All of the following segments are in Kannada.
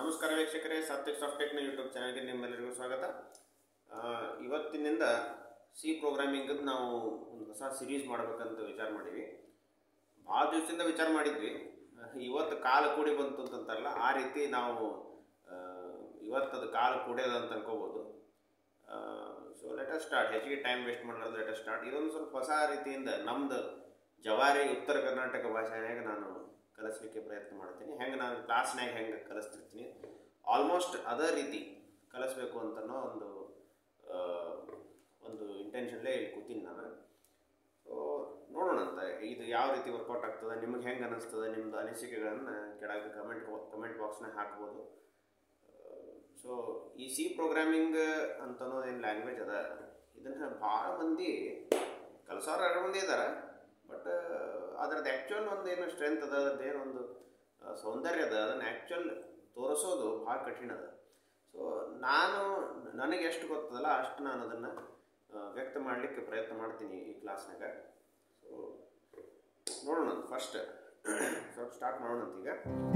ನಮಸ್ಕಾರ ವೀಕ್ಷಕರೇ ಸಾತ್ವಿಕ್ ಸಾಫ್ಟೆಕ್ನ ಯೂಟ್ಯೂಬ್ ಚಾನಲ್ಗೆ ನಿಮ್ಮೆಲ್ಲರಿಗೂ ಸ್ವಾಗತ ಆ, ಇವತ್ತಿನಿಂದ ಸಿ ಪ್ರೋಗ್ರಾಮಿಂಗ್ ನಾವು ಒಂದು ಹೊಸ ಸಿರೀಸ್ ಮಾಡ್ಬೇಕಂತ ವಿಚಾರ ಮಾಡೀವಿ ಭಾಳ ದಿವಸದಿಂದ ವಿಚಾರ ಮಾಡಿದ್ವಿ ಆ, ಇವತ್ತು ಕಾಲ ಕೂಡಿ ಬಂತು ಅಂತಂತಾರಲ್ಲ ಆ ರೀತಿ ನಾವು ಆ, ಇವತ್ತದು ಕಾಲ ಕೂಡ್ಯದ ಅಂತ ಅನ್ಕೋಬೋದು ಸೊ ಲೆಟರ್ ಸ್ಟಾರ್ಟ್ ಹೆಚ್ಚಿಗೆ ಟೈಮ್ ವೇಸ್ಟ್ ಮಾಡಲಾರ್ದು ಲೆಟರ್ ಸ್ಟಾರ್ಟ್ ಇದೊಂದು ಸ್ವಲ್ಪ ಹೊಸ ರೀತಿಯಿಂದ ನಮ್ದು ಜವಾರಿ ಉತ್ತರ ಕರ್ನಾಟಕ ಭಾಷೆಯಾಗ ನಾನು ಕಲಿಸ್ಲಿಕ್ಕೆ ಪ್ರಯತ್ನ ಮಾಡ್ತೀನಿ ಹೆಂಗೆ ನಾನು ಕ್ಲಾಸ್ನಾಗ ಹೆಂಗೆ ಕಲಿಸ್ತಿರ್ತೀನಿ ಆಲ್ಮೋಸ್ಟ್ ಅದೇ ರೀತಿ ಕಲಿಸ್ಬೇಕು ಅಂತನೋ ಒಂದು ಆ, ಒಂದು ಇಂಟೆನ್ಷನ್ಲೇ ಇಲ್ಲಿ ಕೂತೀನಿ ನಾನು ಸೊ ನೋಡೋಣ ಅಂತ ಇದು ಯಾವ ರೀತಿ ವರ್ಕೌಟ್ ಆಗ್ತದೆ ನಿಮಗೆ ಹೆಂಗೆ ಅನ್ನಿಸ್ತದೆ ನಿಮ್ಮದು ಅನಿಸಿಕೆಗಳನ್ನು ಕೆಳಗೆ ಕಮೆಂಟ್ ಕಮೆಂಟ್ ಬಾಕ್ಸ್ನಾಗ ಹಾಕ್ಬೋದು ಸೊ ಈ ಸಿ ಪ್ರೋಗ್ರಾಮಿಂಗ್ ಅಂತ ಅನ್ನೋದೇನು ಲ್ಯಾಂಗ್ವೇಜ್ ಅದ ಇದನ್ನು ಭಾಳ ಮಂದಿ ಕಲ್ಸೋರು ಎರಡು ಮಂದಿ ಇದ್ದಾರೆ ಬಟ್ ಅದ್ರದ್ದು ಆ್ಯಕ್ಚುಯಲ್ ಒಂದು ಏನು ಸ್ಟ್ರೆಂತ್ ಅದ ಅದ್ರದ್ದು ಏನು ಒಂದು ಆ, ಸೌಂದರ್ಯ ಅದ ಅದನ್ನು ಆ್ಯಕ್ಚುಯಲ್ ತೋರಿಸೋದು ಭಾಳ ಕಠಿಣ ಅದ ಸೊ ನಾನು ನನಗೆ ಎಷ್ಟು ಗೊತ್ತದಲ್ಲ ಅಷ್ಟು ನಾನು ಅದನ್ನು ವ್ಯಕ್ತ ಮಾಡಲಿಕ್ಕೆ ಪ್ರಯತ್ನ ಮಾಡ್ತೀನಿ ಈ ಕ್ಲಾಸ್ನಾಗ ಸೊ ನೋಡೋಣ ಫಸ್ಟ್ ಸ್ವಲ್ಪ ಸ್ಟಾರ್ಟ್ ಮಾಡೋಣ ಈಗ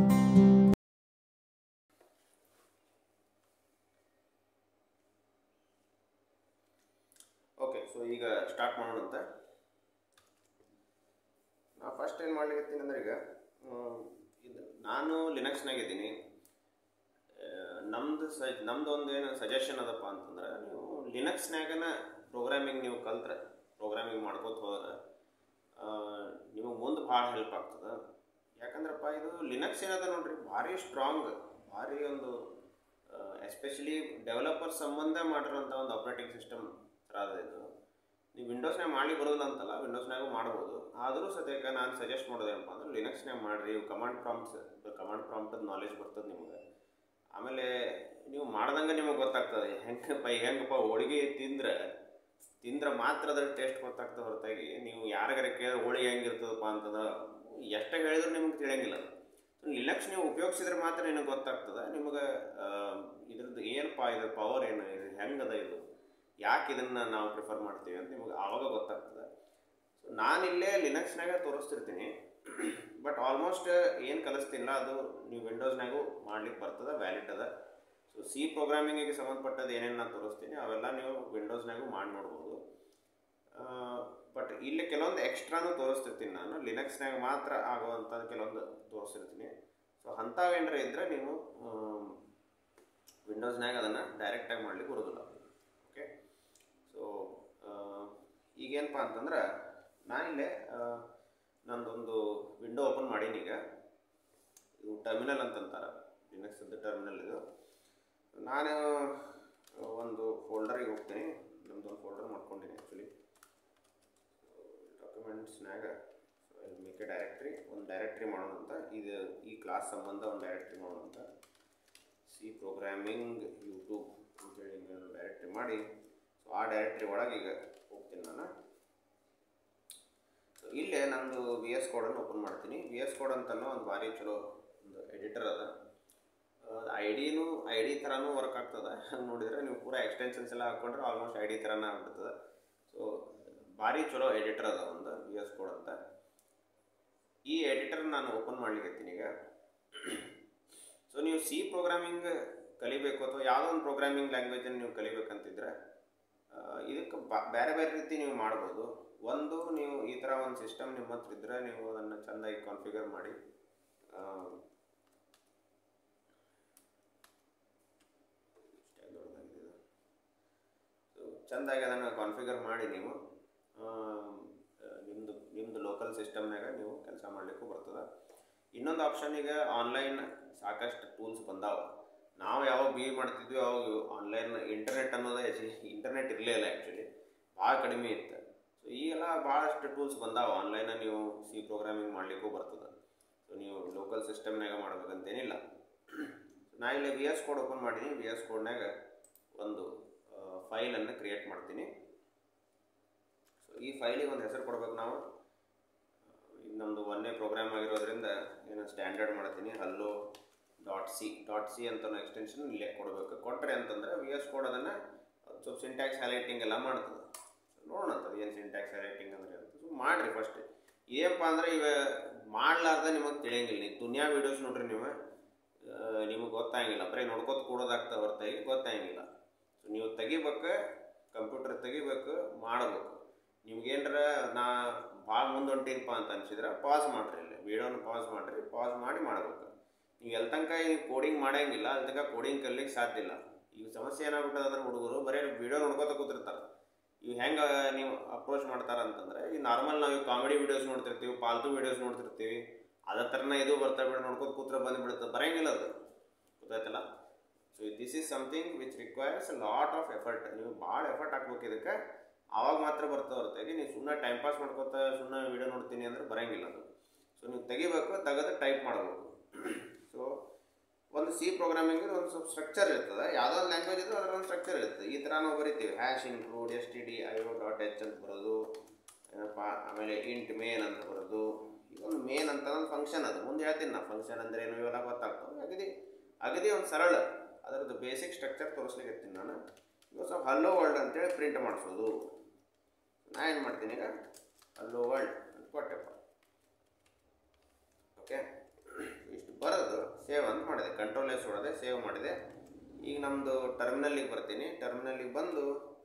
ಓಕೆ ಸೊ ಈಗ ಸ್ಟಾರ್ಟ್ ಮಾಡೋಣಂತ ನಾ ಫಸ್ಟ್ ಏನು ಮಾಡ್ಲಿಕ್ಕೆ ಅಂದ್ರೆ ಈಗ ಹ್ಮ್, ಇದು ನಾನು ಲಿನಕ್ಸ್ನಾಗ ಇದ್ದೀನಿ ನಮ್ದು ಸ ನಮ್ದು ಒಂದು ಏನು ಸಜೆಷನ್ ಅದಪ್ಪ ಅಂತಂದ್ರೆ ನೀವು ಲಿನಕ್ಸ್ನಾಗನ ಪ್ರೋಗ್ರಾಮಿಂಗ್ ನೀವು ಕಲ್ತ್ರೆ ಪ್ರೋಗ್ರಾಮಿಂಗ್ ಮಾಡ್ಕೋತ ಹೋದ್ರೆ ನಿಮಗೆ ಮುಂದೆ ಭಾಳ ಹೆಲ್ಪ್ ಆಗ್ತದೆ ಯಾಕಂದ್ರಪ್ಪ ಇದು ಲಿನಕ್ಸ್ ಏನದ ನೋಡ್ರಿ ಭಾರಿ ಸ್ಟ್ರಾಂಗ್ ಭಾರಿ ಒಂದು ಎಸ್ಪೆಷಲಿ ಡೆವಲಪರ್ ಸಂಬಂಧ ಮಾಡಿರೋಂಥ ಒಂದು ಆಪ್ರೇಟಿಂಗ್ ಸಿಸ್ಟಮ್ ಥರ ಅದ ಇದು ನೀವು ವಿಂಡೋಸ್ನಾಗ ಮಾಡಿ ಬರೋದಿಲ್ಲ ಅಂತಲ್ಲ ವಿಂಡೋಸ್ನಾಗೂ ಮಾಡ್ಬೋದು ಆದರೂ ಸದ್ಯಕ್ಕೆ ನಾನು ಸಜೆಸ್ಟ್ ಮಾಡೋದೇನಪ್ಪ ಅಂದ್ರೆ ಲಿನಕ್ಸ್ನಾಗ ಮಾಡಿರಿ ಇವು ಕಮಾಂಡ್ ಪ್ರಾಂಪ್ಟ್ಸ್ ಕಮಾಂಡ್ ಪ್ರಾಂಪ್ಟದ ನಾಲೆಜ್ ಬರ್ತದೆ ನಿಮಗೆ ಆಮೇಲೆ ನೀವು ಮಾಡ್ದಂಗೆ ನಿಮಗೆ ಗೊತ್ತಾಗ್ತದೆ ಹೆಂಗಪ್ಪ ಹೆಂಗಪ್ಪ ಹೋಳಿಗೆ ತಿಂದ್ರೆ ತಿಂದ್ರೆ ಮಾತ್ರ ಅದ್ರ ಟೇಸ್ಟ್ ಗೊತ್ತಾಗ್ತದೆ ಹೊರತಾಗಿ ನೀವು ಯಾರಿಗಾರ ಕೇಳಿದ್ರೆ ಹೋಳಿಗೆ ಹೆಂಗಿರ್ತದಪ್ಪ ಅಂತಂದ್ರೆ ಎಷ್ಟೇ ಹೇಳಿದ್ರು ನಿಮಗೆ ತಿಳಿಯಂಗಿಲ್ಲ ಲಿನಕ್ಸ್ ನೀವು ಉಪಯೋಗಿಸಿದ್ರೆ ಮಾತ್ರ ನಿನಗೆ ಗೊತ್ತಾಗ್ತದೆ ನಿಮಗೆ ಇದ್ರದ್ದು ಏನಪ್ಪ ಇದ್ರ ಪವರ್ ಏನು ಇದು ಹೆಂಗದ ಇದು ಯಾಕೆ ಇದನ್ನು ನಾವು ಪ್ರಿಫರ್ ಮಾಡ್ತೀವಿ ಅಂತ ನಿಮಗೆ ಆವಾಗ ಗೊತ್ತಾಗ್ತದೆ ಸೊ ನಾನಿಲ್ಲೇ ಲಿನಕ್ಸ್ನಾಗ ತೋರಿಸ್ತಿರ್ತೀನಿ ಬಟ್ ಆಲ್ಮೋಸ್ಟ್ ಏನು ಕಲಿಸ್ತಿಲ್ಲ ಅದು ನೀವು ವಿಂಡೋಸ್ನಾಗೂ ಮಾಡ್ಲಿಕ್ಕೆ ಬರ್ತದೆ ವ್ಯಾಲಿಡ್ ಅದ ಸೊ ಸಿ ಪ್ರೋಗ್ರಾಮಿಂಗಿಗೆ ಸಂಬಂಧಪಟ್ಟದ್ದು ಏನೇನು ನಾನು ತೋರಿಸ್ತೀನಿ ಅವೆಲ್ಲ ನೀವು ವಿಂಡೋಸ್ನಾಗೂ ಮಾಡಿ ನೋಡ್ಬೋದು ಬಟ್ ಇಲ್ಲಿ ಕೆಲವೊಂದು ಎಕ್ಸ್ಟ್ರಾನು ತೋರಿಸ್ತಿರ್ತೀನಿ ನಾನು ಲಿನಕ್ಸ್ನಾಗ ಮಾತ್ರ ಆಗುವಂಥದ್ದು ಕೆಲವೊಂದು ತೋರಿಸ್ತಿರ್ತೀನಿ ಸೊ ಅಂಥವೇನಾರ ಇದ್ದರೆ ನೀವು ವಿಂಡೋಸ್ನಾಗ ಅದನ್ನು ಡೈರೆಕ್ಟಾಗಿ ಮಾಡ್ಲಿಕ್ಕೆ ಬರೋದಿಲ್ಲ ಓಕೆ ಸೊ ಈಗೇನಪ್ಪ ಅಂತಂದ್ರೆ ನಾನಿಲ್ಲೇ ಆ, ನಂದೊಂದು ವಿಂಡೋ ಓಪನ್ ಮಾಡೀನಿ ಈಗ ಇದು ಟರ್ಮಿನಲ್ ಅಂತಂತಾರೆ ಲಿನಕ್ಸದ್ದು ಟರ್ಮಿನಲ್ ಇದು ನಾನು ಒಂದು ಫೋಲ್ಡರಿಗೆ ಹೋಗ್ತೀನಿ ನಮ್ಮದೊಂದು ಫೋಲ್ಡರ್ ಮಾಡ್ಕೊಂಡೀನಿ ಆ್ಯಕ್ಚುಲಿ ಡಾಕ್ಯುಮೆಂಟ್ಸ್ನಾಗ ಮೇಕ್ ಎ ಡೈರೆಕ್ಟ್ರಿ ಒಂದು ಡೈರೆಕ್ಟ್ರಿ ಮಾಡೋಣ ಅಂತ ಇದು ಈ ಕ್ಲಾಸ್ ಸಂಬಂಧ ಒಂದು ಡೈರೆಕ್ಟ್ರಿ ಮಾಡೋಣ ಅಂತ ಸಿ ಪ್ರೋಗ್ರಾಮಿಂಗ್ ಯೂಟ್ಯೂಬ್ ಅಂತೇಳಿ ಹಿಂಗೆ ಡೈರೆಕ್ಟ್ರಿ ಮಾಡಿ ಸೊ ಆ ಡೈರೆಕ್ಟ್ರಿ ಒಳಗೆ ಈಗ ಹೋಗ್ತೀನಿ ನಾನು ಸೊ ಇಲ್ಲೇ ನಂದು ವಿ ಎಸ್ ಕೋಡನ್ನು ಓಪನ್ ಮಾಡ್ತೀನಿ ವಿ ಎಸ್ ಕೋಡ್ ಅಂತನೋ ಒಂದು ಭಾರಿ ಚಲೋ ಒಂದು ಎಡಿಟರ್ ಅದ ಐ ಡಿನೂ ಐ ಡಿ ಥರನೂ ವರ್ಕ್ ಆಗ್ತದೆ ಹಂಗೆ ನೋಡಿದರೆ ನೀವು ಪೂರ ಎಕ್ಸ್ಟೆನ್ಷನ್ಸ್ ಎಲ್ಲ ಹಾಕ್ಕೊಂಡ್ರೆ ಆಲ್ಮೋಸ್ಟ್ ಐ ಡಿ ಥರನೇ ಆಗ್ಬಿಡ್ತದೆ ಸೊ ಭಾರಿ ಚಲೋ ಎಡಿಟರ್ ಅದ ಒಂದು ವಿ ಎಸ್ ಕೋಡ್ ಅಂತ ಈ ಎಡಿಟರ್ ನಾನು ಓಪನ್ ಮಾಡ್ಲಿಕ್ಕೆ ಈಗ ಸೊ ನೀವು ಸಿ ಪ್ರೋಗ್ರಾಮಿಂಗ್ ಕಲಿಬೇಕು ಅಥವಾ ಯಾವುದೋ ಒಂದು ಪ್ರೋಗ್ರಾಮಿಂಗ್ ಲ್ಯಾಂಗ್ವೇಜನ್ನು ನೀವು ಕಲಿಬೇಕಂತಿದ್ರೆ ಆ, ಇದಕ್ಕೆ ಬ- ಬೇರೆ ಬೇರೆ ರೀತಿ ನೀವು ಮಾಡ್ಬೋದು ಒಂದು ನೀವು ಈ ಥರ ಒಂದು ಸಿಸ್ಟಮ್ ನಿಮ್ಮ ಹತ್ರ ಇದ್ದರೆ ನೀವು ಅದನ್ನು ಚೆಂದಾಗಿ ಕಾನ್ಫಿಗರ್ ಮಾಡಿ ಆ, ಇಷ್ಟೇ ದೊಡ್ಡದಾಗಿದೆ ಇದು. ಸೊ ಚೆಂದಾಗಿ ಅದನ್ನು ಕಾನ್ಫಿಗರ್ ಮಾಡಿ ನೀವು ಆ, ನಿಮ್ಮದು ನಿಮ್ಮದು ಲೋಕಲ್ ಸಿಸ್ಟಮ್ನಾಗ ನೀವು ಕೆಲಸ ಮಾಡಲಿಕ್ಕೂ ಬರ್ತದೆ ಇನ್ನೊಂದು ಆಪ್ಷನ್ ಈಗ ಆನ್ಲೈನ್ ಸಾಕಷ್ಟು ಟೂಲ್ಸ್ ಬಂದಾವ ನಾವು ಯಾವಾಗ ಬಿ ಮಾಡ್ತಿದ್ವಿ ಅವಾಗ ಆನ್ಲೈನ್ ಇಂಟರ್ನೆಟ್ ಅನ್ನೋದೇ ಇಂಟರ್ನೆಟ್ ಇರಲೇ ಇಲ್ಲ ಆ್ಯಕ್ಚುಲಿ ಭಾಳ ಕಡಿಮೆ ಇತ್ತು ಸೊ ಈಗೆಲ್ಲ ಭಾಳಷ್ಟು ಟೂಲ್ಸ್ ಬಂದಾವ ಆನ್ಲೈನ ನೀವು ಸಿ ಪ್ರೋಗ್ರಾಮಿಂಗ್ ಮಾಡಲಿಕ್ಕೂ ಬರ್ತದೆ ಸೊ ನೀವು ಲೋಕಲ್ ಸಿಸ್ಟಮ್ನಾಗ ಮಾಡ್ಬೇಕಂತೇನಿಲ್ಲ ನಾ ಇಲ್ಲಿ ವಿ ಎಸ್ ಕೋಡ್ ಓಪನ್ ಮಾಡೀನಿ ವಿ ಎಸ್ ಕೋಡ್ನಾಗ ಒಂದು ಫೈಲನ್ನು ಕ್ರಿಯೇಟ್ ಮಾಡ್ತೀನಿ ಸೊ ಈ ಫೈಲಿಗೆ ಒಂದು ಹೆಸರು ಕೊಡ್ಬೇಕು ನಾವು ಇದು ನಮ್ಮದು ಒಂದೇ ಪ್ರೋಗ್ರಾಮ್ ಆಗಿರೋದ್ರಿಂದ ಏನು ಸ್ಟ್ಯಾಂಡರ್ಡ್ ಮಾಡ್ತೀನಿ hello dot C dot C ಅಂತ ಎಕ್ಸ್ಟೆನ್ಷನ್ ಇಲ್ಲೇ ಕೊಡಬೇಕು ಕೊಟ್ಟರೆ ಅಂತಂದರೆ ವಿ ಎಸ್ ಕೋಡ್ ಅದನ್ನು ಸ್ವಲ್ಪ ಸಿಂಟ್ಯಾಕ್ಸ್ ಹೈಲೈಟಿಂಗ್ ಎಲ್ಲ ಮಾಡ್ತದೆ ನೋಡೋಣ ಅದು ಏನು ಸಿಂಟ್ಯಾಕ್ಸ್ ಹೈಲೈಟಿಂಗ್ ಅಂದರೆ ಅಂತ ಸೊ ಮಾಡಿರಿ ಫಸ್ಟ್ ಏನಪ್ಪ ಅಂದರೆ ಇವ ಮಾಡ್ಲಾರ್ದ ನಿಮಗೆ ತಿಳಿಯಂಗಿಲ್ಲ ನೀವು ದುನಿಯಾ ವೀಡಿಯೋಸ್ ನೋಡ್ರಿ ನೀವು ನಿಮಗೆ ಗೊತ್ತ ಗೊತ್ತಾಗಿಲ್ಲ ಬರೀ ನೋಡ್ಕೊತ ಕೂಡೋದಾಗ್ತದೆ ಹೊರತಾಗಿ ಗೊತ್ತಾಗಿಲ್ಲ ಸೊ ನೀವು ತೆಗಿಬೇಕು ಕಂಪ್ಯೂಟರ್ ತೆಗಿಬೇಕು ಮಾಡಬೇಕು ನಿಮ್ಗೇನ್ರ ನಾ ಭಾಳ ಮುಂದೆ ಹೊಂಟೀನಪ್ಪ ಅಂತ ಅನ್ಸಿದ್ರೆ ಪಾಸ್ ಮಾಡಿರಿ ಇಲ್ಲಿ ವೀಡಿಯೋನ ಪಾಸ್ ಮಾಡಿರಿ ಪಾಸ್ ಮಾಡಿ ಮಾಡಬೇಕು ನೀವು ಎಲ್ಲಿ ತನಕ ಈ ಕೋಡಿಂಗ್ ಮಾಡಂಗಿಲ್ಲ ಅಲ್ಲಿ ತನಕ ಕೋಡಿಂಗ್ ಕಲಿಲಿಕ್ಕೆ ಸಾಧ್ಯ ಇಲ್ಲ ಈಗ ಸಮಸ್ಯೆ ಏನಾಗ್ಬಿಟ್ಟದ ಅಂದ್ರೆ ಹುಡುಗರು ಬರೀ ವಿಡಿಯೋ ನೋಡ್ಕೊತ ಕೂತಿರ್ತಾರೆ ಇವು ಹೆಂಗೆ ನೀವು ಅಪ್ರೋಚ್ ಮಾಡ್ತಾರೆ ಅಂತಂದ್ರೆ ಈ ನಾರ್ಮಲ್ ನಾವು ಕಾಮಿಡಿ ವಿಡಿಯೋಸ್ ನೋಡ್ತಿರ್ತೀವಿ ಪಾಲ್ತು ವಿಡಿಯೋಸ್ ನೋಡ್ತಿರ್ತೀವಿ ಅದೇ ಥರನೇ ಇದು ಬರ್ತಾ ಬಿಡ ನೋಡ್ಕೊತ ಕೂತ್ರೆ ಬಂದುಬಿಡುತ್ತೆ ಬರಂಗಿಲ್ಲ ಅದು ಗೊತ್ತಾಯ್ತಲ್ಲ so this is something which requires lot of effort ನೀವು ಭಾಳ ಎಫರ್ಟ್ ಹಾಕ್ಬೇಕು ಇದಕ್ಕೆ ಆವಾಗ ಮಾತ್ರ ಬರ್ತದೆ ಹೊರತಾಗಿ ನೀವು ಸುಮ್ಮನೆ ಟೈಮ್ ಪಾಸ್ ಮಾಡ್ಕೊತ ಸುಮ್ಮನೆ ವಿಡಿಯೋ ನೋಡ್ತೀನಿ ಅಂದ್ರೆ ಬರಂಗಿಲ್ಲ ಅದು ಸೊ ನೀವು ತೆಗಿಬೇಕು ತೆಗೆದು ಟೈಪ್ ಮಾಡಬೇಕು ಸೊ ಒಂದು ಸಿ ಪ್ರೋಗ್ರಾಮಿಂಗ್ ಒಂದು ಸ್ವಲ್ಪ ಸ್ಟ್ರಕ್ಚರ್ ಇರ್ತದೆ ಯಾವುದೋ ಒಂದು ಲ್ಯಾಂಗ್ವೇಜ್ ಇದ್ರೆ ಅದರ ಒಂದು ಸ್ಟ್ರಕ್ಚರ್ ಇರ್ತದೆ ಈ ಥರ ನಾವು ಬರಿತೀವಿ hash include S T D I O dot H ಅಂತ ಬರೋದು ಏನಪ್ಪ ಆಮೇಲೆ ಇಂಟ್ ಮೇನ್ ಅಂತ ಬರೋದು ಇದೊಂದು ಮೇನ್ ಅಂತ ಒಂದು ಫಂಕ್ಷನ್ ಅದು ಮುಂದೆ ಹೇಳ್ತೀನಿ ನಾ ಫಂಕ್ಷನ್ ಅಂದರೆ ಏನು ಇವೆಲ್ಲ ಗೊತ್ತಾಗ್ತವೆ ಅಗದಿ ಅಗದಿ ಒಂದು ಸರಳ ಅದರದ್ದು ಬೇಸಿಕ್ ಸ್ಟ್ರಕ್ಚರ್ ತೋರಿಸ್ಲಿಕ್ಕೆ ನಾನು ಇವಾಗ ಸ್ವಲ್ಪ ಹಲ್ಲೋ ವರ್ಲ್ಡ್ ಅಂತೇಳಿ ಪ್ರಿಂಟ್ ಮಾಡಿಸೋದು ನಾ ಏನು ಮಾಡ್ತೀನಿ ಈಗ ಹಲ್ಲೋ ವರ್ಲ್ಡ್ ಅಂತ ಕೊಟ್ಟೆಪ್ಪ ಓಕೆ ಇಷ್ಟು ಬರೋದು ಸೇವ್ ಅಂತ ಮಾಡಿದೆ ಕಂಟ್ರೋಲ್ ಎಸ್ ಹೊಡೆದೆ ಸೇವ್ ಮಾಡಿದೆ ಈಗ ನಮ್ಮದು ಟರ್ಮಿನಲ್ಲಿಗೆ ಬರ್ತೀನಿ ಟರ್ಮಿನಲ್ಲಿಗೆ ಬಂದು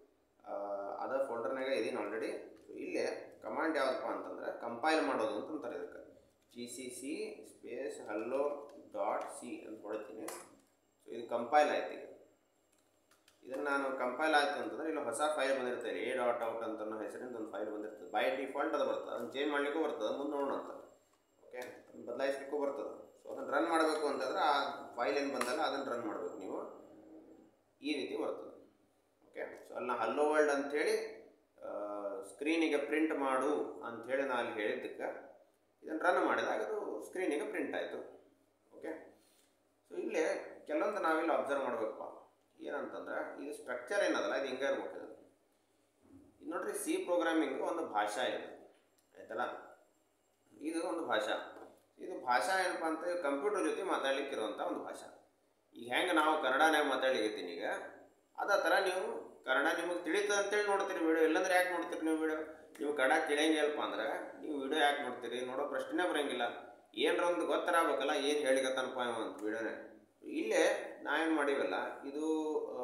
ಅದ ಫೋಲ್ಡರ್ನಾಗ ಇದೀನಿ ಆಲ್ರೆಡಿ ಇಲ್ಲೇ ಕಮಾಂಡ್ ಯಾವುದಪ್ಪ ಅಂತಂದ್ರೆ ಕಂಪೈಲ್ ಮಾಡೋದು ಅಂತ ಅಂತಾರೆ ಇದಕ್ಕೆ G C C space hello dot C ಅಂತ ಹೊಡ್ತೀನಿ ಸೊ ಇದು ಕಂಪೈಲ್ ಆಯ್ತು ಈಗ ಇದನ್ನು ನಾನು ಕಂಪೈಲ್ ಆಯ್ತು ಅಂತಂದ್ರೆ ಇಲ್ಲಿ ಹೊಸ ಫೈಲ್ ಬಂದಿರ್ತದೆ ಎ ಡಾಟ್ ಔಟ್ ಅಂತ ಅನ್ನೋ ಹೆಸರಿಂದ ಒಂದು ಫೈಲ್ ಬಂದಿರ್ತದೆ ಬೈ ಡಿಫಾಲ್ಟ್ ಅದು ಬರ್ತದೆ ಅದನ್ನು ಚೇಂಜ್ ಮಾಡಲಿಕ್ಕೂ ಬರ್ತದೆ ಮುಂದೆ ನೋಡೋಣ ಅಂತ ಓಕೆ ಬದಲಾಯಿಸ್ಲಿಕ್ಕೂ ಬರ್ತದೆ ಸೊ ಅದನ್ನು ರನ್ ಮಾಡಬೇಕು ಅಂತಂದ್ರೆ ಆ ಫೈಲ್ ಏನು ಬಂದಲ್ಲ ಅದನ್ನು ರನ್ ಮಾಡಬೇಕು ನೀವು ಈ ರೀತಿ ಬರ್ತದೆ ಓಕೆ ಸೊ ಅಲ್ಲಿ ನಾ ಹಲ್ಲೋ ವರ್ಲ್ಡ್ ಅಂಥೇಳಿ ಸ್ಕ್ರೀನಿಗೆ ಪ್ರಿಂಟ್ ಮಾಡು ಅಂಥೇಳಿ ನಾ ಅಲ್ಲಿ ಹೇಳಿದ್ದಕ್ಕೆ ಇದನ್ನು ರನ್ ಮಾಡಿದಾಗ ಅದು ಸ್ಕ್ರೀನಿಗೆ ಪ್ರಿಂಟ್ ಆಯಿತು ಓಕೆ ಸೊ ಇಲ್ಲೇ ಕೆಲವೊಂದು ನಾವಿಲ್ಲಿ ಅಬ್ಸರ್ವ್ ಮಾಡಬೇಕಪ್ಪ ಏನಂತಂದ್ರೆ ಇದು ಸ್ಟ್ರಕ್ಚರ್ ಏನದಲ್ಲ ಇದು ಹಿಂಗೆ ಇರ್ಬೇಕು ಇದು ಇದು ನೋಡ್ರಿ ಸಿ ಪ್ರೋಗ್ರಾಮಿಂಗ್ ಒಂದು ಭಾಷಾ ಇದು ಆಯ್ತಲ್ಲ ಇದು ಒಂದು ಭಾಷಾ ಇದು ಭಾಷಾ ಏನಪ್ಪ ಅಂತ ಕಂಪ್ಯೂಟರ್ ಜೊತೆ ಮಾತಾಡ್ಲಿಕ್ಕೆ ಇರುವಂಥ ಒಂದು ಭಾಷಾ ಈಗ ಹೆಂಗೆ ನಾವು ಕನ್ನಡನಾಗ ಮಾತಾಡ್ಲಿಕತ್ತೀನಿ ಈಗ ಅದೇ ಥರ ನೀವು ಕನ್ನಡ ನಿಮಗೆ ತಿಳಿತದೆ ಅಂತೇಳಿ ನೋಡ್ತೀರಿ ವಿಡಿಯೋ ಇಲ್ಲಾಂದ್ರೆ ಯಾಕೆ ನೋಡ್ತೀರಿ ನೀವು ವಿಡಿಯೋ ನೀವು ಕನ್ನಡ ತಿಳಿಯಂಗಿಲ್ಲಪ್ಪ ಅಂದ್ರೆ ನೀವು ವಿಡಿಯೋ ಯಾಕೆ ನೋಡ್ತೀರಿ ನೋಡೋ ಪ್ರಶ್ನೆ ಬರೋಂಗಿಲ್ಲ ಏನರ ಒಂದು ಗೊತ್ತರಾಗಬೇಕಲ್ಲ ಏನು ಹೇಳಿಕತ್ತನಪ್ಪ ಇವ ಅಂತ ವಿಡಿಯೋನೇ ಇಲ್ಲೇ ನಾವೇನು ಮಾಡೀವಲ್ಲ ಇದು ಆ,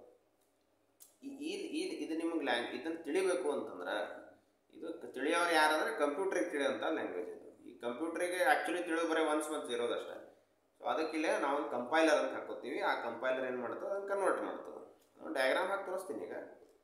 ಈ- ಈ- ಈ ಇದು ನಿಮಗೆ ಲ್ಯಾಂಗ್ ಇದನ್ನು ತಿಳಿಬೇಕು ಅಂತಂದ್ರೆ ಇದು ಕ- ತಿಳಿಯೋರು ಯಾರಂದ್ರೆ ಕಂಪ್ಯೂಟ್ರಿಗೆ ತಿಳಿಯೋಂಥ ಲ್ಯಾಂಗ್ವೇಜ್ ಇದು ಈ ಕಂಪ್ಯೂಟ್ರಿಗೆ ಆ್ಯಕ್ಚುಲಿ ತಿಳಿದು ಬರೀ ಒನ್ಸ್ ಒನ್ಸ್ ಇರೋದಷ್ಟೇ ಸೊ ಅದಕ್ಕಿಲ್ಲೇ ನಾವು ಒಂದು ಕಂಪೈಲರ್ ಅಂತ ಹಾಕೋತೀವಿ ಆ ಕಂಪೈಲರ್ ಏನು ಮಾಡ್ತದೆ ಅದನ್ನು ಕನ್ವರ್ಟ್ ಮಾಡ್ತದೆ ನಾನು ಡಯಾಗ್ರಾಮ್ ಹಾಕಿ ತೋರಿಸ್ತೀನಿ ಈಗ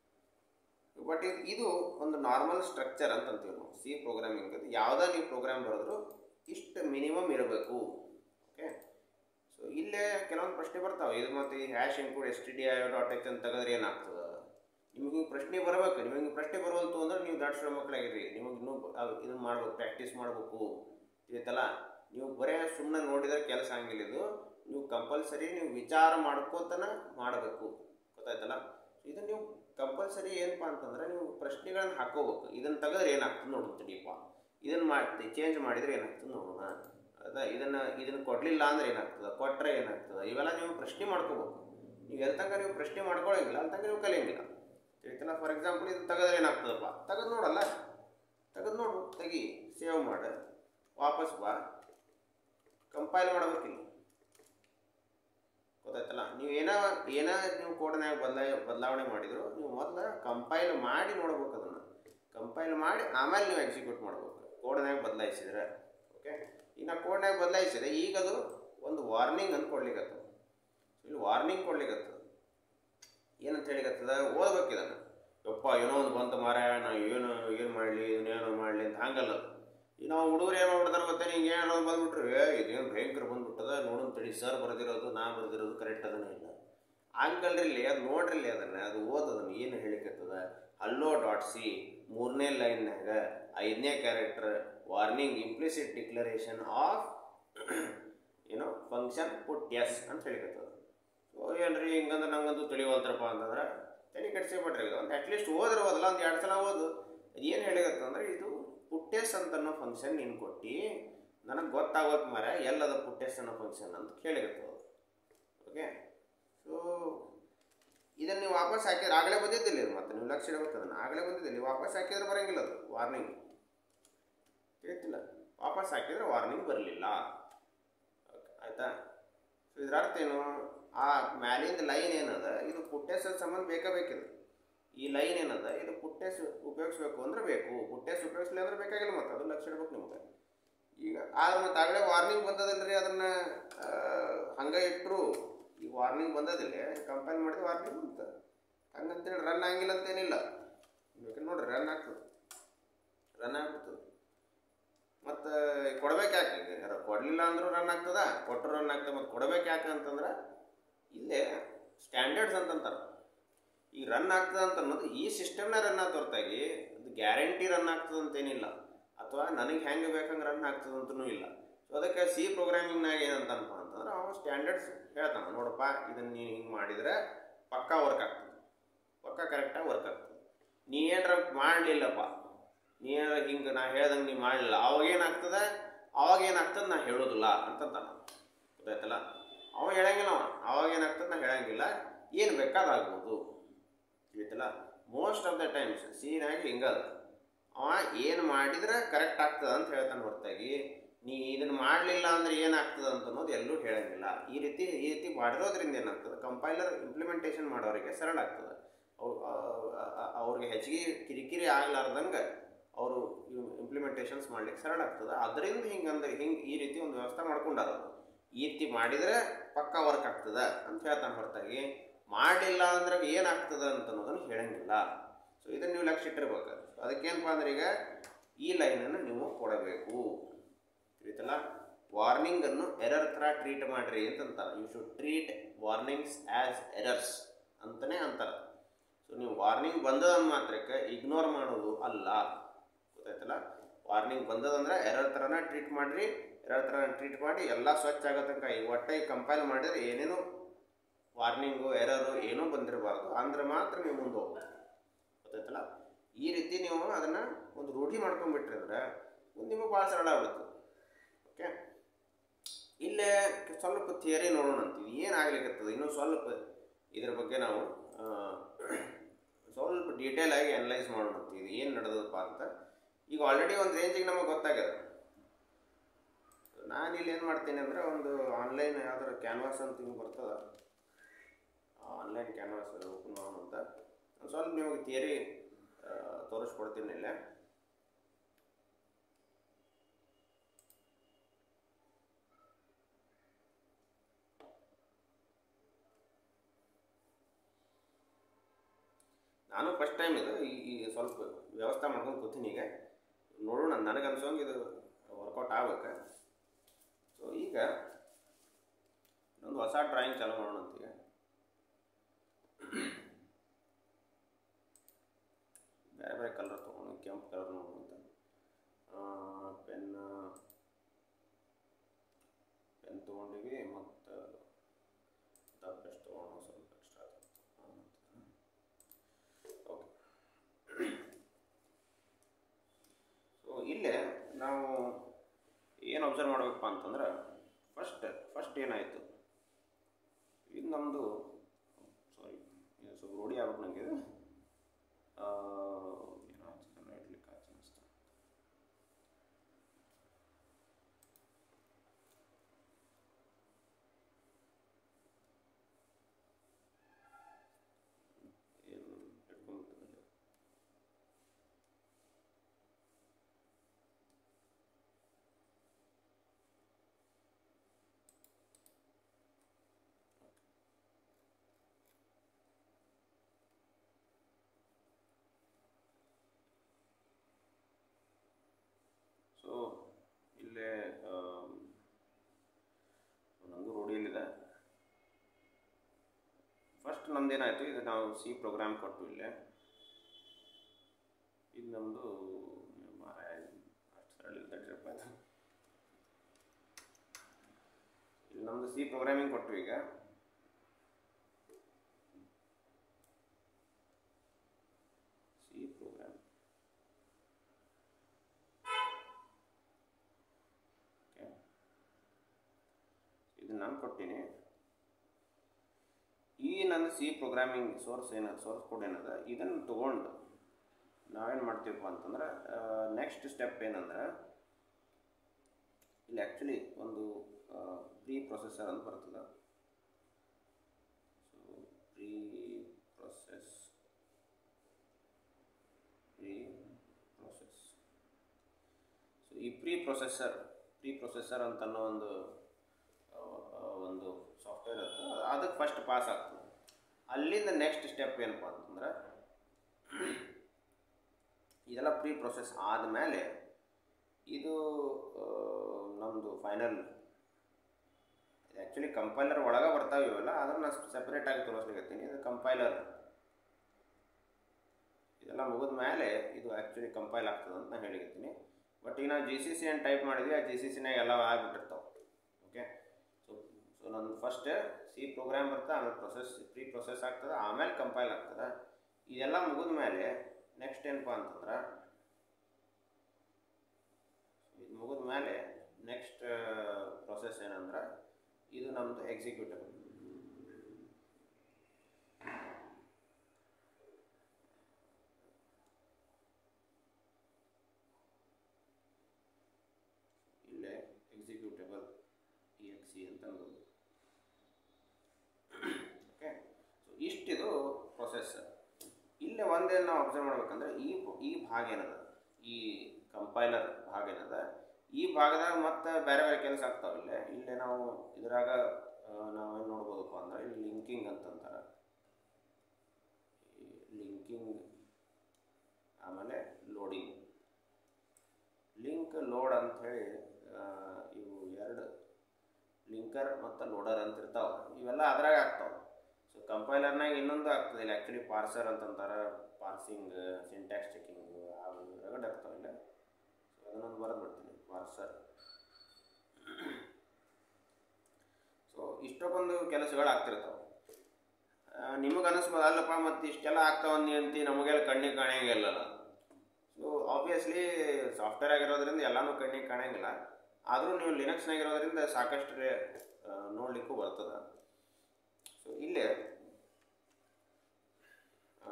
ಬಟ್ ಇದು ಇದು ಒಂದು ನಾರ್ಮಲ್ ಸ್ಟ್ರಕ್ಚರ್ ಅಂತ ಅಂತೀವಿ ನಾವು ಸಿ ಪ್ರೋಗ್ರಾಮಿಂಗ್ ಅದು ಯಾವುದೇ ನೀವು ಪ್ರೋಗ್ರಾಮ್ ಬರೆದ್ರು ಇಷ್ಟು ಮಿನಿಮಮ್ ಇರಬೇಕು ಓಕೆ ಸೊ ಇಲ್ಲೇ ಕೆಲವೊಂದು ಪ್ರಶ್ನೆ ಬರ್ತಾವೆ ಇದು ಮತ್ತು ಈ hash include S T D I dot H ಅಂತ ತೆಗೆದ್ರೆ ಏನಾಗ್ತದೆ ನಿಮಗೆ ಹಿಂಗೆ ಪ್ರಶ್ನೆ ಬರಬೇಕು ನಿಮಗೆ ಹಿಂಗೆ ಪ್ರಶ್ನೆ ಬರವಲ್ತು ಅಂದ್ರೆ ನೀವು ದಾಟ್ಸೋ ಮಕ್ಕಳಾಗಿರಿ ನಿಮಗೆ ಇನ್ನೂ ಇದನ್ನು ಮಾಡ್ಬೇಕು ಪ್ರಾಕ್ಟೀಸ್ ಮಾಡಬೇಕು ತಿಳಿತಲ್ಲ ನೀವು ಬರೇ ಸುಮ್ಮನೆ ನೋಡಿದ್ರೆ ಕೆಲಸ ಹಂಗಿಲ್ಲ ಇದು ನೀವು ಕಂಪಲ್ಸರಿ ನೀವು ವಿಚಾರ ಮಾಡ್ಕೋತನ ಮಾಡಬೇಕು ಗೊತ್ತಾಯ್ತಲ್ಲ ಇದನ್ನು ನೀವು ಕಂಪಲ್ಸರಿ ಏನಪ್ಪ ಅಂತಂದ್ರೆ ನೀವು ಪ್ರಶ್ನೆಗಳನ್ನ ಹಾಕೋಬೇಕು ಇದನ್ನು ತೆಗೆದ್ರೆ ಏನಾಗ್ತದೆ ನೋಡೋಣ ತಡಿಯಪ್ಪ ಇದನ್ನು ಮಾಡ್ತಿ ಚೇಂಜ್ ಮಾಡಿದ್ರೆ ಏನಾಗ್ತದೆ ನೋಡೋಣ ಅದ ಇದನ್ನು ಇದನ್ನು ಕೊಡಲಿಲ್ಲ ಅಂದ್ರೆ ಏನಾಗ್ತದೆ ಕೊಟ್ಟರೆ ಏನಾಗ್ತದೆ ಇವೆಲ್ಲ ನೀವು ಪ್ರಶ್ನೆ ಮಾಡ್ಕೋಬೇಕು ನೀವು ಎಲ್ಲಿ ತನಕ ನೀವು ಪ್ರಶ್ನೆ ಮಾಡ್ಕೊಳ್ಳೋಂಗಿಲ್ಲ ಅಲ್ಲಿ ತನಕ ನೀವು ಕಲಿಯಂಗಿಲ್ಲ ತಿಳಿತಲ್ಲ ಫಾರ್ ಎಕ್ಸಾಂಪಲ್ ಇದು ತೆಗೆದ್ರೆ ಏನಾಗ್ತದಪ್ಪ ತೆಗೆದು ನೋಡಲ್ಲ ತೆಗೆದು ನೋಡು ತೆಗಿ ಸೇವ್ ಮಾಡು ವಾಪಸ್ ಬಾ ಕಂಪೈಲ್ ಮಾಡ್ಬೇಕಿಲ್ಲ ಗೊತ್ತಾಯ್ತಲ್ಲ ನೀವು ಏನೋ ಏನೋ ನೀವು ಕೋಡ್ನಾಗ ಬದಲಾಯ ಬದಲಾವಣೆ ಮಾಡಿದ್ರು ನೀವು ಮೊದಲು ಕಂಪೈಲ್ ಮಾಡಿ ನೋಡ್ಬೇಕು ಅದನ್ನು ಕಂಪೈಲ್ ಮಾಡಿ ಆಮೇಲೆ ನೀವು ಎಕ್ಸಿಕ್ಯೂಟ್ ಮಾಡ್ಬೇಕು ಕೋಡ್ನಾಗ ಬದಲಾಯಿಸಿದ್ರೆ ಓಕೆ ಈಗ ನಾ ಕೋಡ್ನಾಗ ಬದಲಾಯಿಸಿದ್ರೆ ಈಗ ಅದು ಒಂದು ವಾರ್ನಿಂಗ್ ಅಂತ ಕೊಡ್ಲಿಕ್ಕತ್ತದ ಇಲ್ಲಿ ವಾರ್ನಿಂಗ್ ಕೊಡ್ಲಿಕ್ಕತ್ತದ ಏನಂತ ಹೇಳಿಕತ್ತದ ಓದ್ಬೇಕು ಇದನ್ನು ಯಪ್ಪ ಏನೋ ಒಂದು ಬಂತು ಮಾರ ನಾ ಏನು ಏನು ಮಾಡಲಿ ಇದನ್ನೇನೋ ಮಾಡಲಿ ಅಂತ ಹಂಗಲ್ಲ ಅದು. ಈಗ ನಾವು ಹುಡುಗರು ಏನು ಮಾಡ್ಬಿಡ್ತಾರೆ ಗೊತ್ತೇ ಹಿಂಗೆ ಏನೋ ಬಂದ್ಬಿಟ್ರು ಏ ಇದೇನು ಭಯಂಕರ ಬಂದ್ಬಿಟ್ಟದ ನೋಡೋಣ ತಡಿ ಸರ್ ಬರೆದಿರೋದು ನಾ ಬರೆದಿರೋದು ಕರೆಕ್ಟ್ ಅದನ್ನ ಇಲ್ಲ ಹಂಗಲ್ರಿ ಇಲ್ಲಿ ಅದು ನೋಡ್ರಿ ಅದನ್ನು ಅದು ಓದದನ್ನು ಏನು ಹೇಳಿಕತ್ತದ ಹಲ್ಲೋ ಡಾಟ್ ಸಿ ಮೂರನೇ ಲೈನ್ನಾಗ ಐದನೇ character warning implicit declaration of ಏನೋ ಫಂಕ್ಷನ್ ಪುಟ್ ಎಸ್ ಅಂತ ಹೇಳಿಕತ್ತದ ಸೊ ಏನ್ರಿ ಹಿಂಗಂದ್ರೆ ನಂಗಂತೂ ತಿಳಿವಲ್ತ್ರಪ್ಪ ಅಂತಂದ್ರೆ ತಲೆ ಕೆಡ್ಸಿಬಿಟ್ರಿ ಒಂದು ಅಟ್ಲೀಸ್ಟ್ ಓದ್ರೆ ಓದಲ್ಲ ಒಂದು ಎರಡು ಸಲ ಓದು ಏನು ಹೇಳಿಗತ್ತಂದ್ರೆ ಇದು ಪುಟ್ಟೆಸ್ ಅಂತ ಅನ್ನೋ ಫಂಕ್ಷನ್ ನೀನು ಕೊಟ್ಟು ನನಗೆ ಗೊತ್ತಾಗೋಕೆ ಮರ ಎಲ್ಲದ ಪುಟ್ಟೆಸ್ ಅನ್ನೋ ಫಂಕ್ಷನ್ ಅಂತ ಕೇಳಿಗತ್ತದ ಓಕೆ ಸೊ ಇದನ್ನು ನೀವು ವಾಪಸ್ ಹಾಕಿದ್ರೆ ಆಗಲೇ ಬಂದಿದ್ದಿಲ್ಲ ಇದು ಮತ್ತೆ ನೀವು ಲಕ್ಷ ಇಡಬೇಕು ಅದನ್ನು ಆಗಲೇ ಬಂದಿದ್ದಿಲ್ಲ ನೀವು ವಾಪಸ್ ಹಾಕಿದ್ರೆ ಬರೋಂಗಿಲ್ಲ ಅದು ವಾರ್ನಿಂಗ್ ತಿಳಿತಿಲ್ಲ ವಾಪಸ್ ಹಾಕಿದ್ರೆ ವಾರ್ನಿಂಗ್ ಬರಲಿಲ್ಲ ಆಯಿತಾ ಸೊ ಇದು ಇದರ ಅರ್ಥ ಏನು ಆ ಮ್ಯಾಲಿಂದ ಲೈನ್ ಏನದ ಇದು ಪುಟ್ಟೆಸ್ ಸಂಬಂಧ ಬೇಕೇ ಬೇಕಿದೆ ಈ ಲೈನ್ ಏನದ ಇದು ಪುಟ್ಟೆಸ್ ಉಪಯೋಗಿಸ್ಬೇಕು ಅಂದ್ರೆ ಬೇಕು ಪುಟ್ಟೆಸ್ ಉಪಯೋಗಿಸ್ಲಿ ಅಂದ್ರೆ ಬೇಕಾಗಿಲ್ಲ ಮತ್ತೆ ಅದು ಲಕ್ಷ ಇಡ್ಬೇಕು ನಿಮ್ಗೆ ಈಗ ಆದ್ರೆ ಮತ್ತೆ ಆಗಲೇ ವಾರ್ನಿಂಗ್ ಬಂದದಲ್ರಿ ಅದನ್ನ ಆ, ಹಂಗೆ ಇಟ್ಟರು ಈಗ ವಾರ್ನಿಂಗ್ ಬಂದದಿಲ್ಲ ಕಂಪೈಲ್ ಮಾಡಿದ ವಾರ್ನಿಂಗ್ ಅಂತ ಹಂಗಂತೇಳಿ ರನ್ ಆಗಿಲ್ಲ ಅಂತೇನಿಲ್ಲ ಬೇಕಂದ್ರೆ ನೋಡ್ರಿ ರನ್ ಆಗ್ತದೆ ರನ್ ಆಗ್ಬಿಡ್ತದೆ ಮತ್ತು ಕೊಡ್ಬೇಕು ಯಾಕೆ ಈಗ ಯಾರೋ ಕೊಡಲಿಲ್ಲ ಅಂದ್ರೂ ರನ್ ಆಗ್ತದ ಕೊಟ್ಟರು ರನ್ ಆಗ್ತದೆ ಮತ್ತು ಕೊಡ್ಬೇಕು ಯಾಕೆ ಅಂತಂದ್ರೆ ಇಲ್ಲೇ ಸ್ಟ್ಯಾಂಡರ್ಡ್ಸ್ ಅಂತಂತಾರೆ ಈ ರನ್ ಆಗ್ತದೆ ಅಂತ ಅನ್ನೋದು ಈ ಸಿಸ್ಟಮ್ನ ರನ್ ಆಗ್ತ ಹೊರತಾಗಿ ಅದು ಗ್ಯಾರಂಟಿ ರನ್ ಆಗ್ತದೆ ಅಂತೇನಿಲ್ಲ ಅಥವಾ ನನಗೆ ಹೆಂಗೆ ಬೇಕಂಗೆ ರನ್ ಆಗ್ತದೆ ಅಂತನೂ ಇಲ್ಲ ಸೊ ಅದಕ್ಕೆ ಸಿ ಪ್ರೋಗ್ರಾಮಿಂಗ್ನಾಗ ಏನಂತನಪ್ಪ ಅಂತಂದ್ರೆ ಅವ ಸ್ಟ್ಯಾಂಡರ್ಡ್ಸ್ ಹೇಳ್ತಾನೆ ನೋಡಪ್ಪ ಇದನ್ನು ನೀನು ಹಿಂಗೆ ಮಾಡಿದರೆ ಪಕ್ಕಾ ವರ್ಕ್ ಆಗ್ತದೆ ಪಕ್ಕಾ ಕರೆಕ್ಟಾಗಿ ವರ್ಕ್ ಆಗ್ತದೆ ನೀ ಏನಾರ ಮಾಡಲಿಲ್ಲಪ್ಪ ನೀ ಏನಾರ ಹಿಂಗೆ ನಾ ಹೇಳ್ದಂಗೆ ನೀ ಮಾಡಲಿಲ್ಲ ಅವಾಗ ಏನಾಗ್ತದೆ ಅವಾಗ ಏನಾಗ್ತದೆ ನಾ ಹೇಳೋದಿಲ್ಲ ಅಂತಂತಾನ ಗೊತ್ತಾಯ್ತಲ್ಲ ಅವ ಹೇಳಂಗಿಲ್ಲ ಅವ ಅವಾಗ ಏನಾಗ್ತದೆ ನಾ ಹೇಳಂಗಿಲ್ಲ ಏನು ಬೇಕಾದಾಗ್ಬೋದು ತಿಳಿತಲ್ಲ ಮೋಸ್ಟ್ ಆಫ್ ದ ಟೈಮ್ಸ್ ಸೀನಾಗಿ ಹಿಂಗದ ಅವ ಏನು ಮಾಡಿದ್ರೆ ಕರೆಕ್ಟ್ ಆಗ್ತದೆ ಅಂತ ಹೇಳ್ತಾನೆ ಹೊರತಾಗಿ ನೀ ಇದನ್ನು ಮಾಡಲಿಲ್ಲ ಅಂದ್ರೆ ಏನಾಗ್ತದೆ ಅಂತ ಅನ್ನೋದು ಎಲ್ಲೂ ಹೇಳಂಗಿಲ್ಲ ಈ ರೀತಿ ಈ ರೀತಿ ಮಾಡಿರೋದ್ರಿಂದ ಏನಾಗ್ತದೆ ಕಂಪೈಲರ್ ಇಂಪ್ಲಿಮೆಂಟೇಷನ್ ಮಾಡೋರಿಗೆ ಸರಳ ಆಗ್ತದೆ ಅವ್- ಆ- ಆ- ಅವ್ರಿಗೆ ಹೆಚ್ಚಿಗೆ ಕಿರಿಕಿರಿ ಆಗ್ಲಾರ್ದಂಗೆ ಅವರು ಇಂಪ್ಲಿಮೆಂಟೇಷನ್ಸ್ ಮಾಡ್ಲಿಕ್ಕೆ ಸರಳ ಆಗ್ತದೆ ಅದರಿಂದ ಹಿಂಗಂದ್ರೆ ಹಿಂಗೆ ಈ ರೀತಿ ಒಂದು ವ್ಯವಸ್ಥೆ ಮಾಡ್ಕೊಂಡಾರ ಅವ್ರು. ಈ ರೀತಿ ಮಾಡಿದರೆ ಪಕ್ಕಾ ವರ್ಕ್ ಆಗ್ತದೆ ಅಂತ ಹೇಳ್ತಾನೆ ಹೊರತಾಗಿ ಮಾಡಲಿಲ್ಲ ಅಂದ್ರೆ ಏನಾಗ್ತದೆ ಅಂತ ಅನ್ನೋದನ್ನು ಹೇಳಂಗಿಲ್ಲ ಸೊ ಇದನ್ನು ನೀವು ಲಕ್ಷ ಇಟ್ಟಿರ್ಬೇಕು ಅದಕ್ಕೇನಪ್ಪ ಅಂದ್ರೆ ಈಗ ಈ ಲೈನನ್ನು ನೀವು ಕೊಡಬೇಕು ತಿಳಿತಲ್ಲ ವಾರ್ನಿಂಗನ್ನು ಎರರ್ ಥರ ಟ್ರೀಟ್ ಮಾಡಿರಿ ಅಂತಂತಾರೆ you should treat warnings as errors ಅಂತಲೇ ಅಂತಾರೆ ಸೊ ನೀವು ವಾರ್ನಿಂಗ್ ಬಂದದ ಮಾತ್ರಕ್ಕೆ ಇಗ್ನೋರ್ ಮಾಡೋದು ಅಲ್ಲ ಗೊತ್ತಾಯ್ತಲ್ಲ ವಾರ್ನಿಂಗ್ ಬಂದದಂದ್ರೆ ಎರರ್ ಥರನ ಟ್ರೀಟ್ ಮಾಡಿರಿ ಎರರ್ ಥರ ಟ್ರೀಟ್ ಮಾಡಿ ಎಲ್ಲ ಸ್ವಚ್ಛ ಆಗೋ ತನಕ ಈ ಒಟ್ಟಾಗಿ ಕಂಪೈಲ್ ಮಾಡಿದ್ರೆ ಏನೇನು ವಾರ್ನಿಂಗು ಎರರು ಏನೂ ಬಂದಿರಬಾರ್ದು ಅಂದ್ರೆ ಮಾತ್ರ ನೀವು ಮುಂದೆ ಹೋಗ್ಬೋದು ಗೊತ್ತಾಯ್ತಲ್ಲ ಈ ರೀತಿ ನೀವು ಅದನ್ನು ಒಂದು ರೂಢಿ ಮಾಡ್ಕೊಂಡ್ಬಿಟ್ರಿ ಅಂದ್ರೆ ಮುಂದೆ ನಿಮಗೆ ಭಾಳ ಸರಳ ಆಗ್ಬಿಡುತ್ತೆ ಓಕೆ ಇಲ್ಲೇ ಸ್ವಲ್ಪ ಥಿಯರಿ ನೋಡೋಣ ಅಂತೀವಿ ಏನು ಆಗ್ಲಿಕ್ಕತ್ತದ ಇನ್ನೂ ಸ್ವಲ್ಪ ಇದ್ರ ಬಗ್ಗೆ ನಾವು ಆ, ಸ್ವಲ್ಪ ಡೀಟೇಲ್ ಆಗಿ ಅನಲೈಸ್ ಮಾಡೋಣ ಅಂತೀವಿ ಇದು ಏನು ನಡೆದದಪ್ಪ ಅಂತ ಈಗ ಆಲ್ರೆಡಿ ಒಂದು ರೇಂಜಿಗೆ ನಮಗೆ ಗೊತ್ತಾಗ್ಯದ ನಾನು ಇಲ್ಲಿ ಏನು ಮಾಡ್ತೀನಿ ಅಂದರೆ ಒಂದು ಆನ್ಲೈನ್ ಯಾವ್ದಾರು ಕ್ಯಾನ್ವಾಸ್ ಅಂತ ಹಿಂಗೆ ಬರ್ತದ ಆನ್ಲೈನ್ ಕ್ಯಾನ್ವಾಸ್ ಓಪನ್ ಮಾಡೋಣ ಅಂತ ಒಂದು ಸ್ವಲ್ಪ ನಿಮಗೆ ಥಿಯರಿ ತೋರಿಸ್ಕೊಡ್ತೀನಿ ಇಲ್ಲೇ ನಾನು ಫಸ್ಟ್ ಟೈಮ್ ಇದು ಈ ಈ ಸ್ವಲ್ಪ ವ್ಯವಸ್ಥೆ ಮಾಡ್ಕೊಂಡು ಕೂತೀನಿ ಈಗ ನೋಡೋಣ ನನಗೆ ಅನ್ಸೋಂಗೆ ಇದು ವರ್ಕೌಟ್ ಆಗ್ಬೇಕು ಸೊ ಈಗ ಇನ್ನೊಂದು ಹೊಸ ಡ್ರಾಯಿಂಗ್ ಚಾಲೂ ಮಾಡೋಣ ಅಂತ ಈಗ ಬೇರೆ ಬೇರೆ ಕಲರ್ ತೊಗೊಂಡು ಕೆಂಪು ಕಲರ್ ನೋಡೋಣ ಅಂತ ಪೆನ್ ಪೆನ್ ತೊಗೊಂಡಿವಿ ಮತ್ತು ದಬ್ಬೆಷ್ಟು ತೊಗೊಂಡು ಸ್ವಲ್ಪ ಎಕ್ಸ್ಟ್ರಾ ಓಕೆ ಸೊ ಇಲ್ಲೇ ನಾವು ಏನು ಅಬ್ಸರ್ವ್ ಮಾಡಬೇಕಪ್ಪ ಅಂತಂದ್ರೆ ಫಸ್ಟ್ ಫಸ್ಟ್ ಏನಾಯಿತು ಇದು ನಮ್ಮದು ಸಾರಿ ಇದು ಸ್ವಲ್ಪ ರೂಢಿ ಆಗ್ಬೇಕು ನನಗೆ ಇದು ಆ, ಏನೋ ಅನ್ಸುತ್ತೆ, ಇಡ್ಲಿಕ್ಕೆ ಆಯ್ತು ಅನಿಸ್ತು ಏನು ಇಟ್ಕೊಂಡ್ಬಿಟ್ಟಿದೆ ಸೊ ಇಲ್ಲೇ ಆಮ್, ನಂದು ರೂಢಿಯಲ್ಲಿದೆ ಫಸ್ಟ್ ನಮ್ದು ಏನಾಯಿತು ಇದು ನಾವು ಸಿ ಪ್ರೋಗ್ರಾಮ್ ಕೊಟ್ಟು ಇಲ್ಲೇ ಇದು ನಮ್ಮದು ಅಷ್ಟು ಸರಳ ತಡ್ರಪ್ಪ ಇದು ಇಲ್ಲಿ ನಮ್ಮದು ಸಿ ಪ್ರೋಗ್ರಾಮಿಂಗ್ ಕೊಟ್ಟು ಈಗ ಸಿ ಪ್ರೋಗ್ರಾಮ್ ಓಕೆ ಇದು ನಾನು ಕೊಟ್ಟಿನಿ ಈ ನನ್ನ ಸಿ ಪ್ರೋಗ್ರಾಮಿಂಗ್ ಸೋರ್ಸ್ ಏನ ಸೋರ್ಸ್ ಕೋಡ್ ಏನದ ಇದನ್ನು ತೊಗೊಂಡು ನಾವೇನು ಮಾಡ್ತೀವಪ್ಪ ಅಂತಂದ್ರೆ ನೆಕ್ಸ್ಟ್ ಸ್ಟೆಪ್ ಏನಂದ್ರೆ ಇಲ್ಲಿ ಆ್ಯಕ್ಚುಲಿ ಒಂದು ಪ್ರೀ ಪ್ರೊಸೆಸರ್ ಅಂತ ಬರ್ತದೆ ಪ್ರೀ ಪ್ರೊಸೆಸರ್ ಪ್ರೀ ಪ್ರೊಸೆಸರ್ ಅಂತ ಅನ್ನೋ ಒಂದು ಆ, ಆ, ಒಂದು ಸಾಫ್ಟ್ವೇರ್ ಇರುತ್ತೆ ಅದಕ್ಕೆ ಫಸ್ಟ್ ಪಾಸ್ ಆಗ್ತದೆ ಅಲ್ಲಿಂದ ನೆಕ್ಸ್ಟ್ ಸ್ಟೆಪ್ ಏನಪ್ಪ ಅಂತಂದ್ರೆ ಇದೆಲ್ಲ ಪ್ರೀ ಪ್ರೊಸೆಸ್ ಆದಮೇಲೆ ಇದು ನಮ್ಮದು ಫೈನಲ್ ಆ್ಯಕ್ಚುಲಿ ಕಂಪೈಲರ್ ಒಳಗೆ ಬರ್ತಾವೆ ಇವೆಲ್ಲ ಅದನ್ನು ಸೆಪ್ರೇಟಾಗಿ ತೋರಿಸ್ಲಿಕ್ಕತ್ತೀನಿ ಇದು ಕಂಪೈಲರ್ ಇದೆಲ್ಲ ಮುಗಿದ ಮೇಲೆ ಇದು ಆ್ಯಕ್ಚುಲಿ ಕಂಪೈಲ್ ಆಗ್ತದೆ ಅಂತ ನಾನು ಹೇಳಿರ್ತೀನಿ ಬಟ್ ಈಗ ನಾವು ಜಿ ಸಿ ಸಿ ಏನು ಟೈಪ್ ಮಾಡಿದ್ವಿ ಆ ಜಿ ಸಿ ಸಿನಾಗ ಎಲ್ಲ ಆಗಿಬಿಟ್ಟಿರ್ತಾವೆ ಓಕೆ ಸೊ ಸೊ ನಂದು ಫಸ್ಟ್ ಸಿ ಪ್ರೋಗ್ರಾಮ್ ಬರ್ತದೆ ಆಮೇಲೆ ಪ್ರೊಸೆಸ್ ಪ್ರೀ ಪ್ರೊಸೆಸ್ ಆಗ್ತದೆ ಆಮೇಲೆ ಕಂಪೈಲ್ ಆಗ್ತದೆ ಇದೆಲ್ಲ ಮುಗಿದ ಮೇಲೆ ನೆಕ್ಸ್ಟ್ ಏನಪ್ಪ ಅಂತಂದ್ರೆ ಇದು ಮುಗಿದ ಮೇಲೆ ನೆಕ್ಸ್ಟ್ ಪ್ರೊಸೆಸ್ ಏನಂದ್ರೆ ಇದು ನಮ್ಮದು ಎಕ್ಸಿಕ್ಯೂಟಿವ್ ಇಲ್ಲೇ ಎಕ್ಸಿಕ್ಯೂಟಬಲ್ ಇ ಎಕ್ಸ್ ಸಿ ಅಂತ ಅನ್ನೋದು ಓಕೆ ಸೊ ಇಷ್ಟಿದು ಪ್ರೊಸೆಸ್ ಇಲ್ಲೇ ಒಂದೇನು ನಾವು ಅಬ್ಸರ್ವ್ ಮಾಡ್ಬೇಕಂದ್ರೆ ಈ ಈ ಭಾಗ ಏನದ ಈ ಕಂಪೈಲರ್ ಭಾಗ ಏನದ ಈ ಭಾಗದಾಗ ಮತ್ತೆ ಬೇರೆ ಬೇರೆ ಕೆಲಸ ಆಗ್ತಾವೆ ಇಲ್ಲೇ ಇಲ್ಲೇ ನಾವು ಇದ್ರಾಗ ನಾವೇನು ನೋಡ್ಬೋದಪ್ಪ ಅಂದ್ರೆ ಇಲ್ಲಿ ಲಿಂಕಿಂಗ್ ಅಂತಂತಾರೆ ಲಿಂಕಿಂಗ್ ಆಮೇಲೆ ಲೋಡಿಂಗ್ ಲಿಂಕ್ ಲೋಡ್ ಅಂಥೇಳಿ ಇವು ಎರಡು ಲಿಂಕರ್ ಮತ್ತು ಲೋಡರ್ ಅಂತ ಇರ್ತಾವೆ ಇವೆಲ್ಲ ಅದ್ರಾಗ ಆಗ್ತಾವೆ ಸೊ ಕಂಪೈಲರ್ನಾಗ ಇನ್ನೊಂದು ಆಗ್ತದೆ ಇಲ್ಲಿ ಆ್ಯಕ್ಚುಲಿ ಪಾರ್ಸರ್ ಅಂತಂತಾರೆ ಪಾರ್ಸಿಂಗ್ ಸಿಂಟ್ಯಾಕ್ಸ್ ಚೆಕಿಂಗ್ ಅವು ರಗಡ್ ಇರ್ತಾವೆ ಇಲ್ಲ ಸೊ ಅದನ್ನೊಂದು ಬರೆದು ಬಿಡ್ತೀನಿ ಪಾರ್ಸರ್ ಸೊ ಇಷ್ಟಕ್ಕೊಂದು ಕೆಲಸಗಳು ಆಗ್ತಿರ್ತಾವೆ ನಿಮಗೆ ಅನಿಸ್ಬೋದು ಅಲ್ಲಪ್ಪ ಮತ್ತು ಇಷ್ಟೆಲ್ಲ ಆಗ್ತಾವಂದು ಅಂತಿ ನಮಗೆಲ್ಲ ಕಣ್ಣಿಗೆ ಕಾಣಂಗಿಲ್ಲ ಸೊ ಆಬ್ವಿಯಸ್ಲಿ ಸಾಫ್ಟ್ವೇರ್ ಆಗಿರೋದ್ರಿಂದ ಎಲ್ಲನೂ ಕಣ್ಣಿಗೆ ಕಾಣಂಗಿಲ್ಲ ಆದರೂ ನೀವು ಲಿನಕ್ಸ್ನಾಗಿರೋದ್ರಿಂದ ಸಾಕಷ್ಟು ನೋಡಲಿಕ್ಕೂ ಬರ್ತದೆ ಸೊ ಇಲ್ಲೇ ಆ,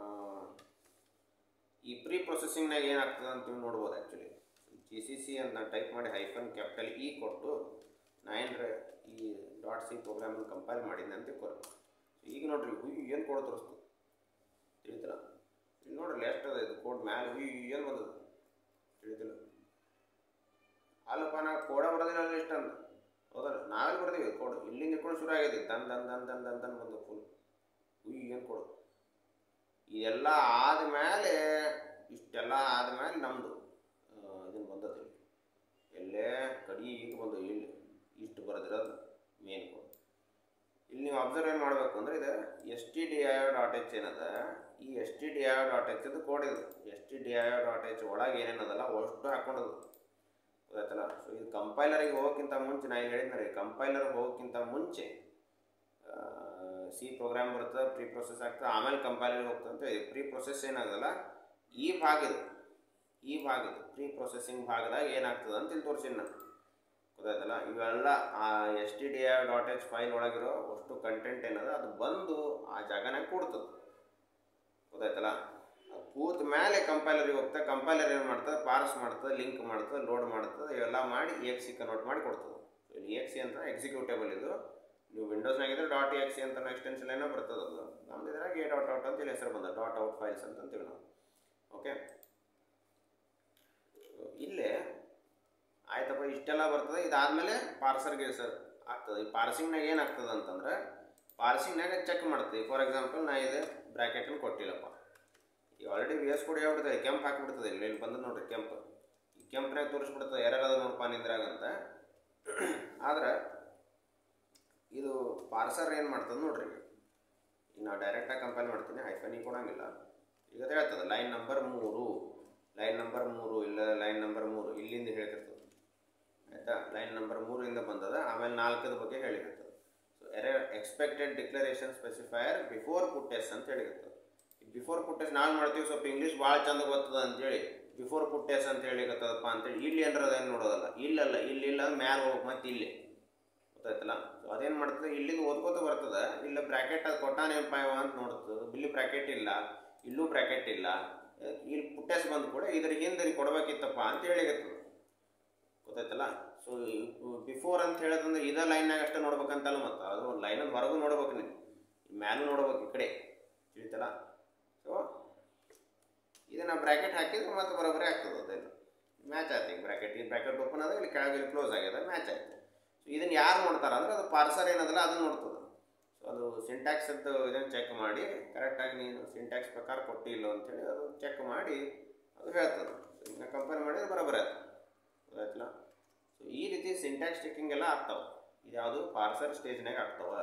ಈ ಪ್ರೀ ಪ್ರೊಸೆಸಿಂಗ್ನಾಗ ಏನಾಗ್ತದೆ ಅಂತ ನೀವು ನೋಡ್ಬೋದು ಆ್ಯಕ್ಚುಲಿ ಜಿ ಸಿ ಸಿ ಅಂತ ನಾನು ಟೈಪ್ ಮಾಡಿ ಹೈಫನ್ ಕ್ಯಾಪಿಟಲ್ ಇ ಕೊಟ್ಟು ನಾ ಏನ್ರ ಈ ಡಾಟ್ ಸಿ ಪ್ರೋಗ್ರಾಮನ್ನು ಕಂಪೈಲ್ ಮಾಡಿದ್ದೆ ಅಂತ ಕೊರ ಈಗ ನೋಡ್ರಿ ಹುಯ್ ಏನು ಕೋಡ್ ತೋರಿಸ್ತು ತಿಳಿತಲ್ಲ ಇಲ್ಲಿ ನೋಡ್ರಿ ಎಷ್ಟು ಅದ ಇದು ಕೋಡ್ ಮ್ಯಾಲೆ ಹುಯ್ ಏನು ಬಂದದ ತಿಳಿತಿಲ್ಲ ಅಲ್ಲಪ್ಪ ನಾ ಕೋಡ ಬರೋದಿಲ್ಲ ಅಲ್ಲಿ ಇಷ್ಟ ಅಂತ ಹೌದಲ್ಲ ನಾವೆಲ್ಲಿ ಬರ್ತೀವಿ ಕೋಡ್ ಇಲ್ಲಿಂದ ಇಟ್ಕೊಂಡು ಶುರು ಆಗಿದೆ ದನ್ ದನ್ ದನ್ ದನ್ ದನ್ ದನ್ ಬಂದು ಫುಲ್ ಹುಯ್ ಏನು ಕೊಡು ಇದೆಲ್ಲ ಆದಮೇಲೆ ಇಷ್ಟೆಲ್ಲ ಆದಮೇಲೆ ನಮ್ಮದು ಇದನ್ನು ಬಂದದ್ದು ಎಲ್ಲೇ ಕಡಿ ಈಗ ಬಂದು ಇಲ್ಲಿ ಇಷ್ಟು ಬರೆದಿರೋದು ಮೇನ್ ಕೋಡ್ ಇಲ್ಲಿ ನೀವು ಅಬ್ಸರ್ವ್ ಏನು ಮಾಡಬೇಕು ಅಂದರೆ ಇದು S T D I dot H ಏನದ ಈ S T D I dot H ಇದು ಕೋಡ್ ಇದು S T D I dot H ಒಳಗೆ ಏನೇನದಲ್ಲ ಅಷ್ಟು ಹಾಕೊಂಡದು ಗೊತ್ತಾಯ್ತಲ್ಲ ಸೊ ಇದು ಕಂಪೈಲರಿಗೆ ಹೋಗೋಕ್ಕಿಂತ ಮುಂಚೆ ನಾನು ಹೇಳಿದ್ನರಿ ಕಂಪೈಲರ್ ಹೋಗೋಕ್ಕಿಂತ ಮುಂಚೆ ಸಿ ಪ್ರೋಗ್ರಾಮ್ ಬರ್ತದೆ ಪ್ರೀ ಪ್ರೊಸೆಸ್ ಆಗ್ತದೆ ಆಮೇಲೆ ಕಂಪೈಲರ್ಗೆ ಹೋಗ್ತದೆ ಅಂತ ಪ್ರೀ ಪ್ರೊಸೆಸ್ ಏನಾಗಲ್ಲ ಈ ಭಾಗ ಇದು ಈ ಭಾಗ ಇದು ಪ್ರೀ ಪ್ರೊಸೆಸಿಂಗ್ ಭಾಗದಾಗ ಏನಾಗ್ತದೆ ಅಂತ ಇಲ್ಲಿ ತೋರಿಸಿನಿ ನಾನು ಗೊತ್ತಾಯ್ತಲ್ಲ ಇವೆಲ್ಲ ಆ S T D I dot H file ಒಳಗಿರೋ ಅಷ್ಟು ಕಂಟೆಂಟ್ ಏನದ ಅದು ಬಂದು ಆ ಜಾಗನಾಗ ಕೊಡ್ತದೆ ಗೊತ್ತಾಯ್ತಲ್ಲ ಅದು ಕೂತ ಮೇಲೆ ಕಂಪೈಲರಿಗೆ ಹೋಗ್ತದೆ ಕಂಪೈಲರ್ ಏನು ಮಾಡ್ತದೆ ಪಾರ್ಸ್ ಮಾಡ್ತದೆ ಲಿಂಕ್ ಮಾಡ್ತದೆ ಲೋಡ್ ಮಾಡ್ತದೆ ಇವೆಲ್ಲ ಮಾಡಿ ಎ ಎಕ್ಸ್ ಸಿ ಕನ್ವರ್ಟ್ ಮಾಡಿ ಕೊಡ್ತದೆ ಇಲ್ಲಿ ಎಕ್ಸ್ ಸಿ ಅಂತ ಎಕ್ಸಿಕ್ಯೂಟೇಬಲ್ ಇದು ನೀವು ವಿಂಡೋಸ್ನಾಗಿದ್ರೆ ಡಾಟ್ ಎಕ್ಸ್ ಸಿ ಅಂತ ಎಕ್ಸ್ಟೆನ್ಷನ್ ಏನೋ ಬರ್ತದೆ ಅದು ನಮ್ದು ಇದ್ರಾಗ ಎ ಡಾಟ್ ಔಟ್ ಅಂತ ಇಲ್ಲಿ ಹೆಸರು ಬಂದ ಡಾಟ್ ಔಟ್ ಫೈಲ್ಸ್ ಅಂತ ಅಂತೀವಿ ನಾವು ಓಕೆ ಇಲ್ಲೇ ಆಯ್ತಪ್ಪ ಇಷ್ಟೆಲ್ಲ ಬರ್ತದೆ ಇದಾದಮೇಲೆ ಪಾರ್ಸರ್ಗೆ ಸರ್ ಆಗ್ತದೆ ಈ ಪಾರ್ಸಿಂಗ್ನಾಗ ಏನಾಗ್ತದೆ ಅಂತಂದ್ರೆ ಪಾರ್ಸಿಂಗ್ನಾಗ ಚೆಕ್ ಮಾಡ್ತೀವಿ ಫಾರ್ ಎಕ್ಸಾಂಪಲ್ ನಾ ಇದು ಬ್ರ್ಯಾಕೆಟನ್ನು ಕೊಟ್ಟಿಲ್ಲಪ್ಪ ಈಗ ಆಲ್ರೆಡಿ ವಿ ಎಸ್ ಕೊಡಿ ಆಗ್ಬಿಡ್ತದೆ ಕೆಂಪು ಹಾಕಿಬಿಡ್ತದೆ ಇಲ್ಲಿ ಇಲ್ಲಿ ಬಂದು ನೋಡ್ರಿ ಕೆಂಪು ಈ ಕೆಂಪ್ನಾಗ ತೋರಿಸ್ಬಿಡ್ತದೆ ಯಾರ್ಯಾರದ ನೋಡಪ್ಪ ನಿಂದ್ರಾಗ ಅಂತ ಆದ್ರೆ ಇದು ಪಾರ್ಸರ್ ಏನು ಮಾಡ್ತದೆ ನೋಡ್ರಿ ಈಗ ನಾವು ಡೈರೆಕ್ಟಾಗಿ ಕಂಪೈಲ್ ಮಾಡ್ತೀನಿ ಹೈಫನಿಗೆ ಕೊಡೋಂಗಿಲ್ಲ ಈಗ ಅದು ಹೇಳ್ತದೆ ಲೈನ್ ನಂಬರ್ ಮೂರು ಲೈನ್ ನಂಬರ್ ಮೂರು ಇಲ್ಲ ಲೈನ್ ನಂಬರ್ ಮೂರು ಇಲ್ಲಿಂದ ಹೇಳ್ತಿರ್ತದೆ ಆಯಿತಾ ಲೈನ್ ನಂಬರ್ ಮೂರಿಂದ ಬಂದದ ಆಮೇಲೆ ನಾಲ್ಕದ ಬಗ್ಗೆ ಹೇಳಿರ್ತದೆ so error expected declaration specifiers before puts ಅಂತ ಹೇಳಿರ್ತದೆ ಬಿಫೋರ್ ಪುಟ್ಟೆಸ್ ನಾವು ಮಾಡ್ತೀವಿ ಸ್ವಲ್ಪ ಇಂಗ್ಲೀಷ್ ಭಾಳ ಚಂದ ಗೊತ್ತದ ಅಂತೇಳಿ ಬಿಫೋರ್ ಪುಟ್ಟೆಸ್ ಅಂತ ಹೇಳಿಕತ್ತದಪ್ಪ ಅಂತೇಳಿ ಇಲ್ಲಿ ಏನಾರ ಅದೇನು ನೋಡೋದಲ್ಲ ಇಲ್ಲಲ್ಲ ಇಲ್ಲಿ ಇಲ್ಲ ಮ್ಯಾಲೆ ಹೋಗ್ಬೇಕು ಮತ್ತೆ ಇಲ್ಲಿ ಗೊತ್ತಾಯ್ತಲ್ಲ ಸೊ ಅದೇನು ಮಾಡ್ತದೆ ಇಲ್ಲಿಂದ ಓದ್ಕೋತ ಬರ್ತದೆ ಇಲ್ಲ ಬ್ರ್ಯಾಕೆಟ್ ಅದು ಕೊಟ್ಟಾನೇನಪ್ಪ ಇವ ಅಂತ ನೋಡ್ತದೆ ಇಲ್ಲಿ ಬ್ರ್ಯಾಕೆಟ್ ಇಲ್ಲ ಇಲ್ಲೂ ಬ್ರ್ಯಾಕೆಟ್ ಇಲ್ಲ ಇಲ್ಲಿ ಪುಟ್ಟೆಸ್ ಬಂದ ಕೂಡ ಇದ್ರ ಹಿಂದೆ ಕೊಡ್ಬೇಕಿತ್ತಪ್ಪ ಅಂತ ಹೇಳಿಗತ್ತದ ಗೊತ್ತಾಯ್ತಲ್ಲ ಸೊ ಬಿಫೋರ್ ಅಂತ ಹೇಳೋದಂದ್ರೆ ಇದೇ ಲೈನ್ನಾಗ ಅಷ್ಟೇ ನೋಡ್ಬೇಕಂತಲ್ಲ ಮತ್ತು ಅದು ಲೈನದ ಹೊರಗೂ ನೋಡ್ಬೇಕು ನೀವು ಮ್ಯಾಲೂ ನೋಡ್ಬೇಕು ಈ ಕಡೆ ತಿಳಿತಲ್ಲ ಸೊ ಇದನ್ನು ಬ್ರ್ಯಾಕೆಟ್ ಹಾಕಿದ್ರೆ ಮತ್ತೆ ಬರೋಬ್ಬರಿ ಆಗ್ತದೆ ಅದೇನು ಮ್ಯಾಚ್ ಆಯ್ತು ಈಗ ಬ್ರ್ಯಾಕೆಟ್ ಈ ಬ್ರ್ಯಾಕೆಟ್ ಓಪನ್ ಅದ ಇಲ್ಲಿ ಕೆಳಗೆ ಇಲ್ಲಿ ಕ್ಲೋಸ್ ಆಗ್ಯದ ಮ್ಯಾಚ್ ಆಯ್ತು ಸೊ ಇದನ್ನು ಯಾರು ನೋಡ್ತಾರೆ ಅಂದ್ರೆ ಅದು ಪಾರ್ಸರ್ ಏನದಲ್ಲ ಅದನ್ನು ನೋಡ್ತದೆ ಸೊ ಅದು ಸಿಂಟ್ಯಾಕ್ಸ್ ಅಂತ ಇದನ್ನು ಚೆಕ್ ಮಾಡಿ ಕರೆಕ್ಟಾಗಿ ನೀನು ಸಿಂಟ್ಯಾಕ್ಸ್ ಪ್ರಕಾರ ಕೊಟ್ಟಿಲ್ಲ ಅಂತೇಳಿ ಅದು ಚೆಕ್ ಮಾಡಿ ಅದು ಹೇಳ್ತದೆ ಸೊ ಇದನ್ನ ಕಂಪೇರ್ ಮಾಡಿದ್ರೆ ಬರೋಬ್ಬರ ಆಯ್ತು ಗೊತ್ತಾಯ್ತಲ್ಲ ಸೊ ಈ ರೀತಿ ಸಿಂಟ್ಯಾಕ್ಸ್ ಚೆಕಿಂಗ್ ಎಲ್ಲ ಆಗ್ತಾವೆ ಇದು ಯಾವುದು ಪಾರ್ಸರ್ ಸ್ಟೇಜ್ನಾಗ ಆಗ್ತಾವ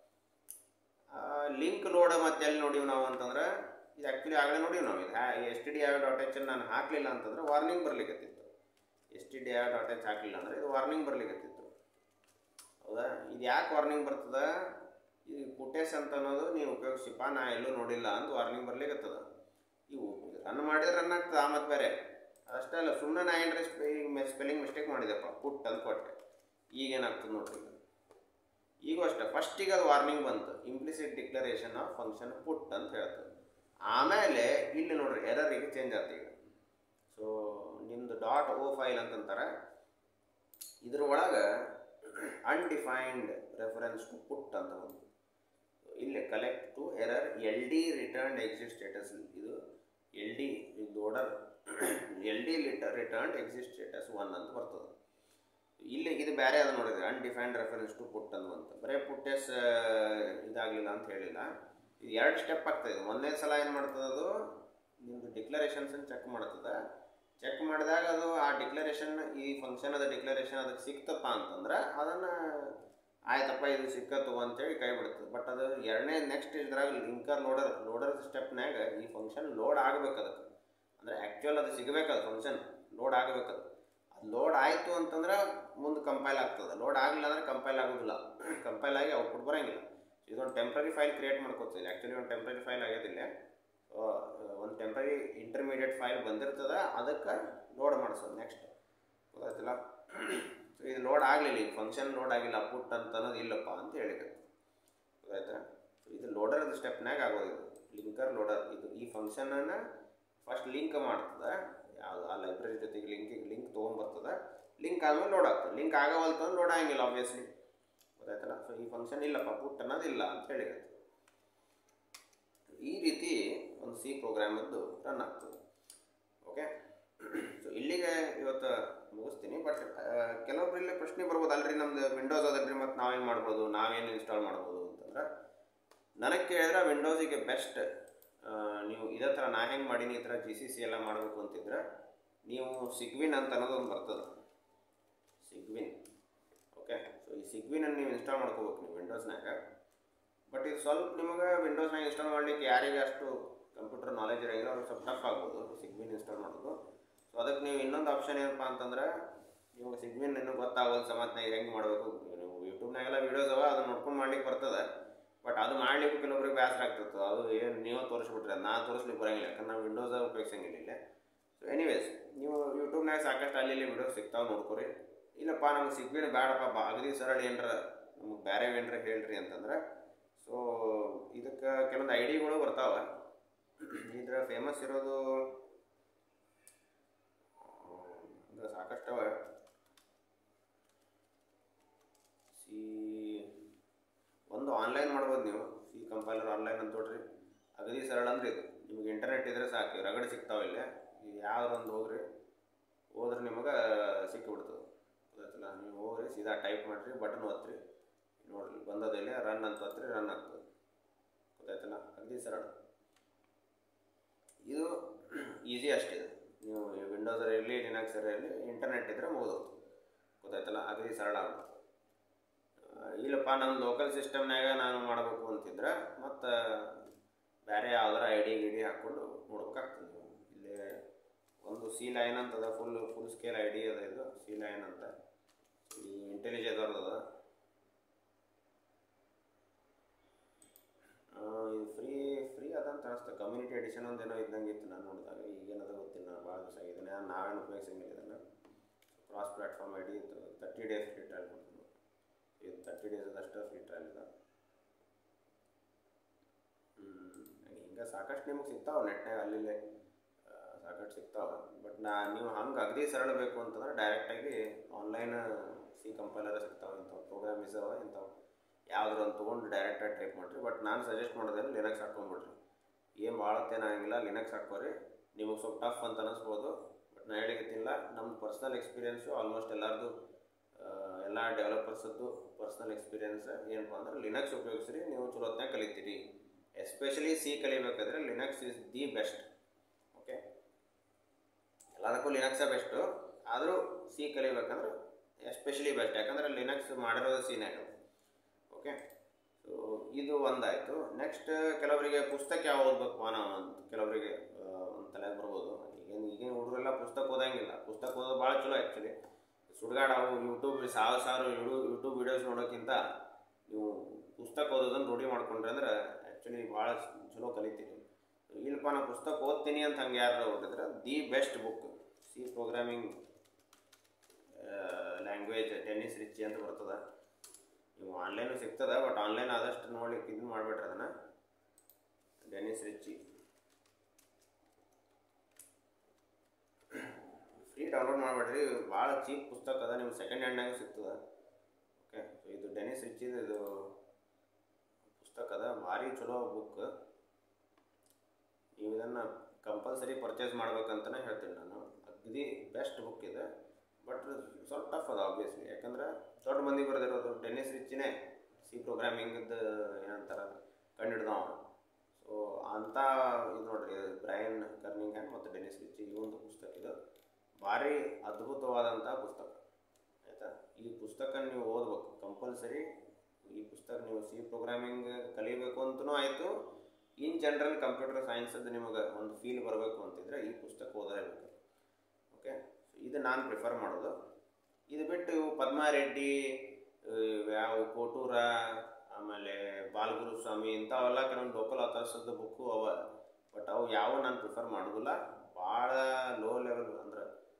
ಲಿಂಕ್ ಲೋಡ್ ಮತ್ತೆ ಎಲ್ಲಿ ನೋಡೀವಿ ನಾವು ಅಂತಂದ್ರೆ ಇದು ಆ್ಯಕ್ಚುಲಿ ಆಗಲೇ ನೋಡೀವಿ ನಾವು ಇದು S T D I dot H ನಾನು ಹಾಕಲಿಲ್ಲ ಅಂತಂದ್ರೆ ವಾರ್ನಿಂಗ್ ಬರ್ಲಿಕ್ಕತ್ತಿತ್ತು S T D I dot H ಹಾಕಲಿಲ್ಲ ಅಂದ್ರೆ ಇದು ವಾರ್ನಿಂಗ್ ಬರ್ಲಿಕ್ಕತ್ತಿತ್ತು ಹೌದಾ ಇದು ಯಾಕೆ ವಾರ್ನಿಂಗ್ ಬರ್ತದ ಈ ಪುಟೇಸ್ ಅಂತ ಅನ್ನೋದು ನೀವು ಉಪಯೋಗಿಸಿಪ್ಪ ನಾ ಎಲ್ಲೂ ನೋಡಿಲ್ಲ ಅಂತ ವಾರ್ನಿಂಗ್ ಬರ್ಲಿಕ್ಕತ್ತದ ಇವು ರನ್ ಮಾಡಿದ್ರೆ ರನ್ ಆಗ್ತದೆ ಆ ಮತ್ತೆ ಬೇರೆ ಅಷ್ಟೇ ಅಲ್ಲ ಸುಮ್ಮನೆ ನಾ ಏನ್ರ ಸ್ಪೆಲ್ಲಿಂಗ್ ಸ್ಪೆಲ್ಲಿಂಗ್ ಮಿಸ್ಟೇಕ್ ಮಾಡಿದೆಪ್ಪ ಪುಟ್ ಅಂತ ಕೊಟ್ಟೆ ಈಗೇನಾಗ್ತದೆ ನೋಡ್ರಿ ಈಗ ಈಗೂ ಅಷ್ಟೇ ಫಸ್ಟಿಗೆ ಅದು ವಾರ್ನಿಂಗ್ ಬಂತು implicit declaration of function put ಅಂತ ಹೇಳ್ತದೆ ಆಮೇಲೆ ಇಲ್ಲಿ ನೋಡ್ರಿ ಎರರಿಗೆ ಚೇಂಜ್ ಆಯ್ತು ಈಗ ಸೊ ನಿಮ್ಮದು ಡಾಟ್ ಓ ಫೈಲ್ ಅಂತಂತಾರೆ ಇದ್ರ ಒಳಗೆ ಅನ್ಡಿಫೈನ್ಡ್ ರೆಫರೆನ್ಸ್ ಟು ಪುಟ್ ಅಂತ ಬಂತು ಇಲ್ಲಿ collect two error L D return exit status ಇದು ಎಲ್ ಡಿ ಇದು loader L D return exit status one ಅಂತ ಬರ್ತದೆ ಇಲ್ಲಿ ಇದು ಬೇರೆ ಅದು ನೋಡಿದ್ರೆ ಅನ್ಡಿಫೈನ್ಡ್ ರೆಫರೆನ್ಸ್ ಟು ಪುಟ್ ಅಂತ ಬಂತು ಬರೀ ಪುಟ್ಟೆಸ್ ಇದಾಗಲಿಲ್ಲ ಅಂತ ಹೇಳಿಲ್ಲ ಇದು ಎರಡು ಸ್ಟೆಪ್ ಆಗ್ತದೆ ಇದು ಒಂದೇ ಸಲ ಏನು ಮಾಡ್ತದೆ ಅದು ನಿಮ್ಮದು ಡಿಕ್ಲರೇಷನ್ಸನ್ನು ಚೆಕ್ ಮಾಡ್ತದೆ ಚೆಕ್ ಮಾಡಿದಾಗ ಅದು ಆ ಡಿಕ್ಲರೇಷನ್ ಈ ಫಂಕ್ಷನ್ ಅದ ಡಿಕ್ಲರೇಷನ್ ಅದಕ್ಕೆ ಸಿಕ್ತಪ್ಪ ಅಂತಂದ್ರೆ ಅದನ್ನು ಆಯ್ತಪ್ಪ ಇದು ಸಿಕ್ಕತ್ತು ಅಂತೇಳಿ ಕೈ ಬಿಡ್ತದೆ ಬಟ್ ಅದು ಎರಡನೇ ನೆಕ್ಸ್ಟ್ ಇದ್ರಾಗ ಲಿಂಕರ್ ಲೋಡರ್ ಲೋಡರ್ ಸ್ಟೆಪ್ನಾಗ ಈ ಫಂಕ್ಷನ್ ಲೋಡ್ ಆಗ್ಬೇಕು ಅದಕ್ಕೆ ಅಂದರೆ ಆ್ಯಕ್ಚುಯಲ್ ಅದು ಸಿಗಬೇಕು ಅದು ಫಂಕ್ಷನ್ ಲೋಡ್ ಆಗಬೇಕದು ಅದು ಲೋಡ್ ಆಯಿತು ಅಂತಂದ್ರೆ ಮುಂದೆ ಕಂಪೈಲ್ ಆಗ್ತದೆ ಲೋಡ್ ಆಗಲಿಲ್ಲ ಅಂದ್ರೆ ಕಂಪೈಲ್ ಆಗೋದಿಲ್ಲ ಕಂಪೈಲ್ ಆಗಿ ಔಟ್ಪುಟ್ ಬರೋಂಗಿಲ್ಲ ಇದೊಂದು ಟೆಂಪ್ರರಿ ಫೈಲ್ ಕ್ರಿಯೇಟ್ ಮಾಡ್ಕೋತಿಲ್ಲ ಆ್ಯಕ್ಚುಲಿ ಒಂದು ಟೆಂಪ್ರರಿ ಫೈಲ್ ಆಗ್ಯದಿಲ್ಲ ಒಂದು ಟೆಂಪ್ರರಿ ಇಂಟರ್ಮೀಡಿಯೇಟ್ ಫೈಲ್ ಬಂದಿರ್ತದೆ ಅದಕ್ಕೆ ಲೋಡ್ ಮಾಡಿಸೋದು ನೆಕ್ಸ್ಟ್ ಗೊತ್ತಾಯ್ತಿಲ್ಲ ಸೊ ಇದು ಲೋಡ್ ಆಗಲಿಲ್ಲ ಈಗ ಫಂಕ್ಷನ್ ಲೋಡ್ ಆಗಿಲ್ಲ ಪುಟ್ ಅಂತ ಅನ್ನೋದು ಇಲ್ಲಪ್ಪ ಅಂತ ಹೇಳಿಕೆ ಗೊತ್ತಾಯ್ತಾ ಸೊ ಇದು ಲೋಡರ್ ಸ್ಟೆಪ್ನಾಗ ಆಗೋದು ಇದು ಲಿಂಕರ್ ಲೋಡರ್ ಇದು ಈ ಫಂಕ್ಷನನ್ನು ಫಸ್ಟ್ ಲಿಂಕ್ ಮಾಡ್ತದೆ ಯಾವುದು ಆ ಲೈಬ್ರರಿ ಜೊತೆಗೆ ಲಿಂಕ್ ಲಿಂಕ್ ತೊಗೊಂಬರ್ತದೆ ಲಿಂಕ್ ಆದಮೇಲೆ ಲೋಡ್ ಆಗ್ತದೆ ಲಿಂಕ್ ಆಗವಲ್ತಂದ್ರೆ ಲೋಡ್ ಆಗಂಗಿಲ್ಲ ಆಬ್ವಿಯಸ್ಲಿ ಗೊತ್ತಾಯ್ತಲ್ಲ ಸೊ ಈ ಫಂಕ್ಷನ್ ಇಲ್ಲಪ್ಪ ಪುಟ್ ಅನ್ನೋದಿಲ್ಲ ಅಂತ ಹೇಳಿರುತ್ತೆ ಈ ರೀತಿ ಒಂದು ಸಿ ಪ್ರೋಗ್ರಾಮದ್ದು ರನ್ ಆಗ್ತದೆ ಓಕೆ ಸೊ ಇಲ್ಲಿಗೆ ಇವತ್ತು ಮುಗಿಸ್ತೀನಿ ಬಟ್ ಕೆಲವೊಬ್ರು ಇಲ್ಲಿ ಪ್ರಶ್ನೆ ಬರ್ಬೋದು ಅಲ್ರಿ ನಮ್ದು ವಿಂಡೋಸ್ ಅದಲ್ರಿ ಮತ್ತು ನಾವೇನು ಮಾಡ್ಬೋದು ನಾವೇನು ಇನ್ಸ್ಟಾಲ್ ಮಾಡ್ಬೋದು ಅಂತಂದ್ರೆ ನನಗೆ ಕೇಳಿದ್ರೆ ವಿಂಡೋಸಿಗೆ ಬೆಸ್ಟ್ ನೀವು ಇದೇ ಥರ ನಾ ಹೆಂಗೆ ಮಾಡೀನಿ ಈ ಥರ ಜಿ ಸಿ ಸಿ ಎಲ್ಲ ಮಾಡಬೇಕು ಅಂತಿದ್ರೆ ನೀವು ಸಿಗ್ವಿನ್ ಅಂತ ಅನ್ನೋದು ಒಂದು ಬರ್ತದೆ ಸಿಗ್ವಿನ್ ಓಕೆ ಸೊ ಈ ಸಿಗ್ವಿನನ್ನು ನೀವು ಇನ್ಸ್ಟಾಲ್ ಮಾಡ್ಕೋಬೇಕು ನೀವು ವಿಂಡೋಸ್ನಾಗ ಬಟ್ ಇದು ಸ್ವಲ್ಪ ನಿಮಗೆ ವಿಂಡೋಸ್ನಾಗ ಇನ್ಸ್ಟಾಲ್ ಮಾಡಲಿಕ್ಕೆ ಯಾರಿಗೆ ಅಷ್ಟು ಕಂಪ್ಯೂಟರ್ ನಾಲೆಜ್ ಇರೋಂಗಿಲ್ಲ ಅವ್ರಿಗೆ ಸ್ವಲ್ಪ ಟಫ್ ಆಗ್ಬೋದು ಸಿಗ್ವಿನ್ ಇನ್ಸ್ಟಾಲ್ ಮಾಡೋದು ಸೊ ಅದಕ್ಕೆ ನೀವು ಇನ್ನೊಂದು ಆಪ್ಷನ್ ಏನಪ್ಪ ಅಂತಂದ್ರೆ ನಿಮಗೆ ಸಿಗ್ವಿನ್ ಇನ್ನೂ ಗೊತ್ತಾಗೋದು ಸಮೇತನಾಗ ಹೆಂಗೆ ಮಾಡಬೇಕು ನೀವು ಯೂಟ್ಯೂಬ್ನಾಗೆಲ್ಲ ವೀಡಿಯೋಸ್ ಅವ ಅದನ್ನ ನೋಡ್ಕೊಂಡು ಮಾಡ್ಲಿಕ್ಕೆ ಬರ್ತದೆ ಬಟ್ ಅದು ಮಾಡ್ಲಿಕ್ಕೆ ಕೆಲವೊಬ್ರಿಗೆ ಬೇಸರ ಆಗ್ತಿರ್ತದೆ ಅದು ಏನು ನೀವು ತೋರಿಸ್ಬಿಟ್ರೆ ನಾನು ತೋರಿಸ್ಲಿಕ್ಕೆ ಬರೋಂಗಿಲ್ಲ ಯಾಕಂದ್ರೆ ನಾವು ವಿಂಡೋಸ್ ಉಪಯೋಗಿಸಂಗಿಲ್ಲ ಇಲ್ಲ ಸೊ ಎನಿವೇಸ್ ನೀವು ಯೂಟ್ಯೂಬ್ನಾಗ ಸಾಕಷ್ಟು ಅಲ್ಲಿ ಇಲ್ಲಿ ವಿಡಿಯೋಸ್ ಸಿಗ್ತಾವೆ ನೋಡ್ಕೊರಿ ಇಲ್ಲಪ್ಪ ನಮ್ಗೆ ಸಿಗ್ಬಿನ ಬೇಡಪ್ಪ ಬಾ ಅಗದಿ ಸರಳ ಏನರ ನಮಗೆ ಬೇರೆ ಏನರ ಹೇಳ್ರಿ ಅಂತಂದ್ರೆ ಸೊ ಇದಕ್ಕೆ ಕೆಲವೊಂದು ಐಡಿಗಳು ಬರ್ತಾವೆ ಇದ್ರ ಫೇಮಸ್ ಇರೋದು ಅಂದ್ರೆ ಸಾಕಷ್ಟು ಅವ ಸಿ ಒಂದು ಆನ್ಲೈನ್ ಮಾಡ್ಬೋದು ನೀವು ಸಿ ಕಂಪೈಲರ್ ಆನ್ಲೈನ್ ಅಂತ ನೋಡ್ರಿ ಅಗದಿ ಸರಳ ಅಂದ್ರೆ ಇದು ನಿಮ್ಗೆ ಇಂಟರ್ನೆಟ್ ಇದ್ರೆ ಸಾಕು ರಗಡ್ ಸಿಗ್ತಾವೆ ಇಲ್ಲೇ ಈಗ ಯಾವ್ದೊಂದು ಹೋಗ್ರಿ ಹೋದ್ರೆ ನಿಮಗೆ ಸಿಕ್ಕಿಬಿಡ್ತದೆ ಗೊತ್ತಾಯ್ತಲ್ಲ ನೀವು ಹೋಗ್ರಿ ಸೀದಾ ಟೈಪ್ ಮಾಡಿರಿ ಬಟನ್ ಒತ್ತಿರಿ ನೋಡ್ರಿ ಬಂದದಿಲ್ಲ ರನ್ ಅಂತ ಒತ್ತಿರಿ ರನ್ ಆಗ್ತದೆ ಗೊತ್ತಾಯ್ತಲ್ಲ ಅಗದಿ ಸರಳ ಇದು ಈಸಿ ಅಷ್ಟಿದೆ ನೀವು ವಿಂಡೋಸರ್ ಇರಲಿ ಲಿನಕ್ಸರ್ ಇರಲಿ ಇಂಟರ್ನೆಟ್ ಇದ್ದರೆ ಮುಗಿದು ಗೊತ್ತಾಯ್ತಲ್ಲ ಅಗದಿ ಸರಳ ಆಗ್ಬಿಡುತ್ತೆ ಇಲ್ಲಪ್ಪ ನಮ್ಮ ಲೋಕಲ್ ಸಿಸ್ಟಮ್ನಾಗ ನಾನು ಮಾಡಬೇಕು ಅಂತಿದ್ರೆ ಮತ್ತು ಬೇರೆ ಯಾವ್ದಾರ ಐ ಡಿ ಗಿಡಿ ಹಾಕ್ಕೊಂಡು ನೋಡ್ಬೇಕಾಗ್ತದೆ ನೀವು ಇಲ್ಲಿ ಒಂದು ಸಿ ಲೈನ್ ಅಂತದ full full scale I D ಅದ ಇದು ಸಿ ಲೈನ್ ಅಂತ ಈ ಇಂಟೆಲಿಜೆನ್ಸ್ ಅದ ಇದು ಫ್ರೀ ಫ್ರೀ ಅದಂತ ಅನಿಸ್ತದೆ ಕಮ್ಯುನಿಟಿ ಎಡಿಷನ್ ಒಂದು ಏನೋ ಇದ್ದಂಗೆ ಇತ್ತು ನಾನು ನೋಡಿದಾಗ ಈಗೇನದ ಗೊತ್ತಿಲ್ಲ ನಾನು ಭಾಳ ದಿವಸ ಆಗಿದೆ ನಾನು ನಾವೇನು ಉಪಯೋಗಿಸಂಗಿಲ್ಲ ಇದನ್ನು cross platform I D thirty days free trial ಕೊಡ್ತೀನಿ ಇದು ತರ್ಟಿ ಡೇಸ್ ಅದಷ್ಟು ಫ್ರೀ ಟ್ರಯಲ್ ಇದೆ ಹಿಂಗೆ ಸಾಕಷ್ಟು ನಿಮ್ಗೆ ಸಿಗ್ತಾವೆ ನೆಟ್ನಾಗ ಅಲ್ಲಿ ಸಾಕಷ್ಟು ಸಿಗ್ತಾವೆ ಬಟ್ ನಾ ನೀವು ಹಂಗೆ ಅಗದಿ ಸರಳ ಬೇಕು ಅಂತಂದ್ರೆ ಡೈರೆಕ್ಟಾಗಿ ಆನ್ಲೈನ್ ಸಿ ಕಂಪೈಲರ್ ಸಿಗ್ತಾವೆ ಇಂಥವು ಪ್ರೋಗ್ರಾಮ್ ಇದಾವೆ ಇಂಥವು ಯಾವ್ದಾರು ಒಂದು ತೊಗೊಂಡು ಡೈರೆಕ್ಟಾಗಿ ಟೈಪ್ ಮಾಡಿರಿ ಬಟ್ ನಾನು ಸಜೆಸ್ಟ್ ಮಾಡೋದೇನು ಲಿನಕ್ಸ್ ಹಾಕ್ಕೊಂಬಿಡ್ರಿ ಏನು ಭಾಳ ಹೊತ್ತೇನಾಗಿಲ್ಲ ಲಿನಕ್ಸ್ ಹಾಕೋರಿ ನಿಮಗೆ ಸ್ವಲ್ಪ ಟಫ್ ಅಂತ ಅನ್ನಿಸ್ಬೋದು ಬಟ್ ನಾ ಹೇಳಿಕತ್ತಿಲ್ಲ ನಮ್ಮ ಪರ್ಸ್ನಲ್ ಎಕ್ಸ್ಪೀರಿಯೆನ್ಸು ಆಲ್ಮೋಸ್ಟ್ ಎಲ್ಲರದು ಎಲ್ಲ ಡೆವಲಪರ್ಸದ್ದು ಪರ್ಸ್ನಲ್ ಎಕ್ಸ್ಪೀರಿಯೆನ್ಸ್ ಏನಪ್ಪ ಅಂದ್ರೆ ಲಿನಕ್ಸ್ ಉಪಯೋಗಿಸ್ರಿ ನೀವು ಚಲೋತ್ನಾಗ ಕಲಿತೀರಿ ಎಸ್ಪೆಷಲಿ ಸಿ ಕಲಿಬೇಕಾದ್ರೆ Linux is the best okay ಎಲ್ಲದಕ್ಕೂ ಲಿನಕ್ಸೇ ಬೆಸ್ಟು ಆದರೂ ಸಿ ಕಲಿಬೇಕಂದ್ರೆ ಎಸ್ಪೆಷಲಿ ಬೆಸ್ಟ್ ಯಾಕಂದ್ರೆ ಲಿನಕ್ಸ್ ಮಾಡಿರೋದು ಸಿನಾಗ ಓಕೆ ಸೊ ಇದು ಒಂದಾಯಿತು ನೆಕ್ಸ್ಟ್ ಕೆಲವರಿಗೆ ಪುಸ್ತಕ ಯಾವ ಓದ್ಬೇಕು ನಾವು ಅಂತ ಕೆಲವರಿಗೆ ಆ, ಒಂದು ತಲೆಗೆ ಬರ್ಬೋದು ಈಗಿನ ಈಗಿನ ಹುಡುಗರೆಲ್ಲ ಪುಸ್ತಕ ಓದಂಗಿಲ್ಲ ಪುಸ್ತಕ ಓದೋದು ಭಾಳ ಚಲೋ ಆ್ಯಕ್ಚುಲಿ ಸುಡ್ಗಾಡ ಅವು ಯೂಟ್ಯೂಬ್ ಸಾವಿರ ಸಾವಿರ ಯೂಟ್ಯೂಬ್ ಯೂಟ್ಯೂಬ್ ವೀಡಿಯೋಸ್ ನೋಡೋಕ್ಕಿಂತ ನೀವು ಪುಸ್ತಕ ಓದೋದನ್ನು ರೂಢಿ ಮಾಡ್ಕೊಂಡ್ರೆ ಅಂದ್ರೆ ಆ್ಯಕ್ಚುಲಿ ಭಾಳ ಚಲೋ ಕಲಿತೀರಿ ಇಲ್ಲಪ್ಪ ನಾನು ಪುಸ್ತಕ ಓದ್ತೀನಿ ಅಂತ ಹಂಗೆ ಯಾರು ಹೊರಟಿದ್ರೆ the best book C programming language Dennis Ritchie ಅಂತ ಬರ್ತದೆ ನೀವು ಆನ್ಲೈನು ಸಿಗ್ತದೆ ಬಟ್ ಆನ್ಲೈನ್ ಆದಷ್ಟು ನೋಡ್ಲಿಕ್ಕೆ ಇದು ಮಾಡಿಬಿಟ್ರೆ ಅದನ್ನು ಡೆನಿಸ್ ರಿಚಿ ಫ್ರೀ ಡೌನ್ಲೋಡ್ ಮಾಡಿಬಿಡ್ರಿ ಭಾಳ ಚೀಪ್ ಪುಸ್ತಕ ಅದ ನಿಮ್ಗೆ ಸೆಕೆಂಡ್ ಹ್ಯಾಂಡ್ನಾಗ ಸಿಗ್ತದೆ ಓಕೆ ಸೊ ಇದು ಡೆನಿಸ್ ರಿಚಿದು ಇದು ಪುಸ್ತಕ ಅದ ಭಾರಿ ಚಲೋ ಬುಕ್ ನೀವು ಇದನ್ನು ಕಂಪಲ್ಸರಿ ಪರ್ಚೇಸ್ ಮಾಡ್ಬೇಕಂತಲೇ ಹೇಳ್ತೀನಿ ನಾನು ಅಗದಿ ಬೆಸ್ಟ್ ಬುಕ್ ಇದೆ ಬಟ್ ಸ್ವಲ್ಪ ಟಫ್ ಅದ ಆಬ್ವಿಯಸ್ಲಿ ಯಾಕಂದ್ರೆ ದೊಡ್ಡ ಮಂದಿ ಬರೆದಿರೋದು ಟೆನ್ನಿಸ್ ರಿಚ್ಚಿನೇ ಸಿ ಪ್ರೋಗ್ರಾಮಿಂಗದ್ದು ಏನಂತಾರ ಕಂಡಿಡ್ದವ ಸೊ ಅಂಥ ಇದು ನೋಡ್ರಿ ಬ್ರಯನ್ ಕರ್ನಿಂಗ್ ಹ್ಯಾಂಡ್ ಮತ್ತು ಡೆನಿಸ್ ರಿಚ್ ಈ ಒಂದು ಪುಸ್ತಕ ಇದು ಭಾರಿ ಅದ್ಭುತವಾದಂಥ ಪುಸ್ತಕ ಆಯಿತಾ ಈ ಪುಸ್ತಕ ನೀವು ಓದ್ಬೇಕು ಕಂಪಲ್ಸರಿ ಈ ಪುಸ್ತಕ ನೀವು ಸಿ ಪ್ರೋಗ್ರಾಮಿಂಗ್ ಕಲಿಬೇಕು ಅಂತಲೂ ಆಯಿತು ಇನ್ ಜನರಲ್ ಕಂಪ್ಯೂಟರ್ ಸೈನ್ಸದ್ದು ನಿಮಗೆ ಒಂದು ಫೀಲ್ ಬರಬೇಕು ಅಂತಿದ್ರೆ ಈ ಪುಸ್ತಕ ಓದಲೇಬೇಕು ಓಕೆ ಇದು ನಾನು ಪ್ರಿಫರ್ ಮಾಡೋದು ಇದು ಬಿಟ್ಟು ಇವು ಪದ್ಮಾರೆಡ್ಡಿ ಇವ್ ಯಾವ ಕೋಟೂರ ಆಮೇಲೆ ಬಾಲಗುರು ಸ್ವಾಮಿ ಇಂಥವೆಲ್ಲ ಕೆಲವೊಂದು ಲೋಕಲ್ ಅಥರ್ಸದ್ದು ಬುಕ್ಕು ಅವ ಬಟ್ ಅವು ಯಾವ ನಾನು ಪ್ರಿಫರ್ ಮಾಡೋದಿಲ್ಲ ಭಾಳ ಲೋ ಲೆವೆಲ್ ಅಂದ್ರೆ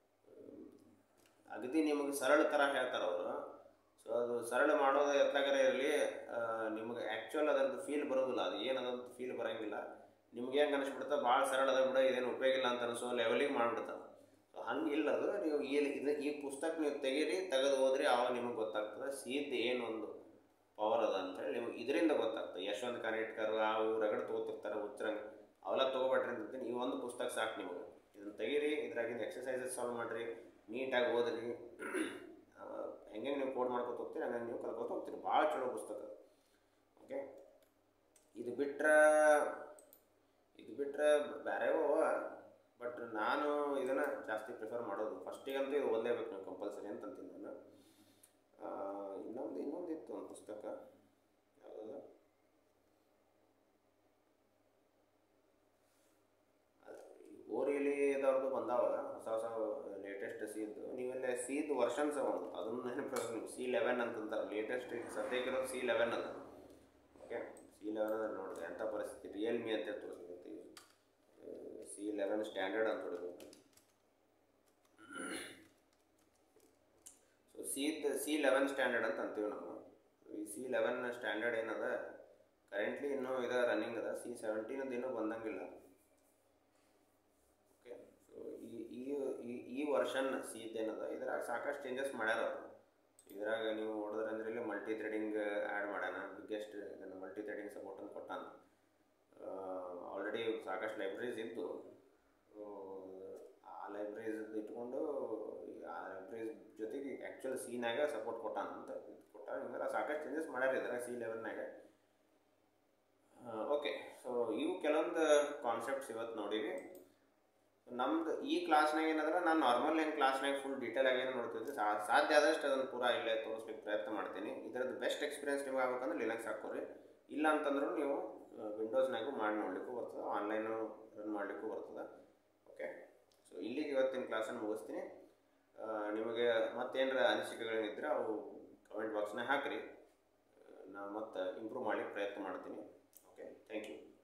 ಅಗದಿ ನಿಮಗೆ ಸರಳ ಥರ ಹೇಳ್ತಾರೆ ಅವರು ಸೊ ಅದು ಸರಳ ಮಾಡೋದು ಎತ್ತಾಗರೆ ಇರಲಿ ನಿಮಗೆ ಆ್ಯಕ್ಚುಲ್ ಅದರದ್ದು ಫೀಲ್ ಬರೋದಿಲ್ಲ ಅದು ಏನದಂತ ಫೀಲ್ ಬರೋಂಗಿಲ್ಲ ನಿಮ್ಗೆ ಹೆಂಗೆ ಅನಿಸ್ಬಿಡುತ್ತೆ ಭಾಳ ಸರಳ ಅದ ಬಿಡ ಇದೇನು ಉಪಯೋಗ ಇಲ್ಲ ಅಂತ ಅನಿಸೋ ಲೆವೆಲಿಗೆ ಮಾಡಿಬಿಡ್ತಾವೆ ಸೊ ಹಂಗಿಲ್ಲ ಅದು ನೀವು ಈ ಇದು ಈ ಪುಸ್ತಕ ನೀವು ತೆಗೀರಿ ತೆಗೆದು ಹೋದ್ರಿ ಆವಾಗ ನಿಮಗೆ ಗೊತ್ತಾಗ್ತದೆ ಸೀದ್ ಏನೊಂದು ಪವರ್ ಅದ ಅಂತೇಳಿ ನಿಮ್ಗೆ ಇದರಿಂದ ಗೊತ್ತಾಗ್ತದೆ ಯಶವಂತ್ ಕಾನೇಟ್ಕರ್ ಆ ಇವ್ರು ರಗಡ್ ತೊಗೋತಿರ್ತಾರೆ ಹುಚ್ಚರಂಗ ಅವೆಲ್ಲ ತೊಗೊಬೇಡ್ರಿ ಅಂತೀನಿ ಈ ಒಂದು ಪುಸ್ತಕ ಸಾಕು ನಿಮಗೆ ಇದನ್ನು ತೆಗೀರಿ ಇದ್ರಾಗಿಂದ ಎಕ್ಸಸೈಸಸ್ ಸಾಲ್ವ್ ಮಾಡಿರಿ ನೀಟಾಗಿ ಓದ್ರಿ ಹೆಂಗೆ ನೀವು ಕೋಡ್ ಮಾಡ್ಕೊತ ಹೋಗ್ತೀರಿ ಹಂಗೆ ನೀವು ಕಲ್ಕೋತ ಹೋಗ್ತೀರಿ ಭಾಳ ಚಲೋ ಪುಸ್ತಕ ಓಕೆ ಇದು ಬಿಟ್ರೆ ಇದು ಬಿಟ್ಟರೆ ಬೇರೆವೋ ಬಟ್ ನಾನು ಇದನ್ನು ಜಾಸ್ತಿ ಪ್ರಿಫರ್ ಮಾಡೋದು ಫಸ್ಟಿಗಂತೂ ಇದು ಓದಲೇಬೇಕು ನೀವು ಕಂಪಲ್ಸರಿ ಅಂತ ಅಂತೀನಿ ನಾನು ಆ, ಇನ್ನೊಂದು ಇನ್ನೊಂದು ಇತ್ತು ಒಂದು ಪುಸ್ತಕ ಯಾವುದದು ಓರಿಯಲಿದವ್ರದ್ದು ಬಂದಾವ ಹೊಸ ಹೊಸ ಲೇಟೆಸ್ಟ್ ಸೀದ್ದು ನೀವೆಲ್ಲ ಸೀದ್ ವರ್ಷನ್ಸ್ ಒಂದು ಅದನ್ನು ನೆನಪಿರೋದು ನೀವು ಸಿ ಲೆವೆನ್ ಅಂತಂತಾರೆ ಲೇಟೆಸ್ಟ್ ಸದ್ಯಕ್ಕಿರೋದು ಸಿ ಲೆವೆನ್ ಅದ ಓಕೆ ಸಿ ಲೆವೆನ್ ಅಂದ್ರೆ ನೋಡಿರಿ ಎಂಥ ಪರಿಸ್ಥಿತಿ ರಿಯಲ್ಮಿ ಅಂತ ತೋರಿಸಿರುತ್ತೆ ಸಿ ಲೆವೆನ್ ಸ್ಟ್ಯಾಂಡರ್ಡ್ ಅಂತ ಹೊಡಿಬೇಕು so C C eleven standard ಅಂತ ಅಂತೀವಿ ನಾವು ಈ ಸಿ ಲೆವೆನ್ ಸ್ಟ್ಯಾಂಡರ್ಡ್ ಏನದ ಕರೆಂಟ್ಲಿ ಇನ್ನೂ ಇದೆ ರನ್ನಿಂಗ್ ಅದ ಸಿ ಸೆವೆಂಟೀನದು ಇನ್ನೂ ಬಂದಂಗಿಲ್ಲ ಓಕೆ ಸೊ ಈ ಈ ಈ- ಈ ವರ್ಷನ್ ಸಿ ಏನದ ಇದ್ರಾಗ ಸಾಕಷ್ಟು ಚೇಂಜಸ್ ಮಾಡ್ಯಾರ ಅವರು ಇದ್ರಾಗ ನೀವು ನೋಡಿದ್ರೆ ಅಂದ್ರೆ ಇಲ್ಲಿ ಮಲ್ಟಿ ಥ್ರೆಡಿಂಗ್ ಆ್ಯಡ್ ಮಾಡ್ಯಾನ ಬಿಗ್ಗೆಸ್ಟ್ ಇದನ್ನು ಮಲ್ಟಿ ಥ್ರೆಡಿಂಗ್ ಸಪೋರ್ಟನ್ನು ಕೊಟ್ಟಾನ ಆಲ್ರೆಡಿ ಸಾಕಷ್ಟು ಲೈಬ್ರರೀಸ್ ಇದ್ದು ಆ ಲೈಬ್ರರೀಸ್ ಇಟ್ಕೊಂಡು ಈ ಆ ಲೈಬ್ರರೀಸ್ ಜೊತೆಗೆ ಆ್ಯಕ್ಚುಲ್ ಸೀನಾಗ ಸಪೋರ್ಟ್ ಕೊಟ್ಟಾನ ಅಂತ ಕೊಟ್ಟ ಹಿಂಗೆಲ್ಲ ಸಾಕಷ್ಟು ಚೇಂಜಸ್ ಮಾಡ್ಯಾರ ಇದ್ರಾಗ ಸಿ ಲೆವೆನ್ನಾಗ ಓಕೆ ಸೊ ಇವು ಕೆಲವೊಂದು ಕಾನ್ಸೆಪ್ಟ್ಸ್ ಇವತ್ತು ನೋಡೀವಿ ನಮ್ದು ಈ ಕ್ಲಾಸ್ನಾಗ ಏನಂದ್ರೆ ನಾನು ನಾರ್ಮಲ್ ಏನು ಕ್ಲಾಸ್ನಾಗ ಫುಲ್ ಡೀಟೇಲ್ ಆಗಿ ಏನು ನೋಡ್ತಿದ್ದೆ ಸಾ- ಸಾಧ್ಯ ಆದಷ್ಟು ಅದನ್ನು ಪೂರಾ ಇಲ್ಲೇ ತೋರಿಸ್ಲಿಕ್ಕೆ ಪ್ರಯತ್ನ ಮಾಡ್ತೀನಿ ಇದರದ್ದು ಬೆಸ್ಟ್ ಎಕ್ಸ್ಪೀರಿಯನ್ಸ್ ನಿಮ್ಗೆ ಆಗ್ಬೇಕಂದ್ರೆ ಲಿನಕ್ಸ್ ಹಾಕೋರಿ ಇಲ್ಲ ಅಂತಂದ್ರೂ ನೀವು ವಿಂಡೋಸ್ನಾಗೂ ಮಾಡಿ ನೋಡ್ಲಿಕ್ಕೂ ಬರ್ತದೆ ಆನ್ಲೈನು ರನ್ ಮಾಡಲಿಕ್ಕೂ ಬರ್ತದೆ ಓಕೆ ಸೊ ಇಲ್ಲಿಗೆ ಇವತ್ತಿನ ಕ್ಲಾಸನ್ನು ಮುಗಿಸ್ತೀನಿ ಆ, ನಿಮಗೆ ಮತ್ತೇನರ ಅನಿಸಿಕೆಗಳೇನಿದ್ರೆ ಅವು ಕಮೆಂಟ್ ಬಾಕ್ಸ್ನಾಗ ಹಾಕಿರಿ ನಾನು ಮತ್ತೆ ಇಂಪ್ರೂವ್ ಮಾಡ್ಲಿಕ್ಕೆ ಪ್ರಯತ್ನ ಮಾಡ್ತೀನಿ ಓಕೆ ಥ್ಯಾಂಕ್ ಯು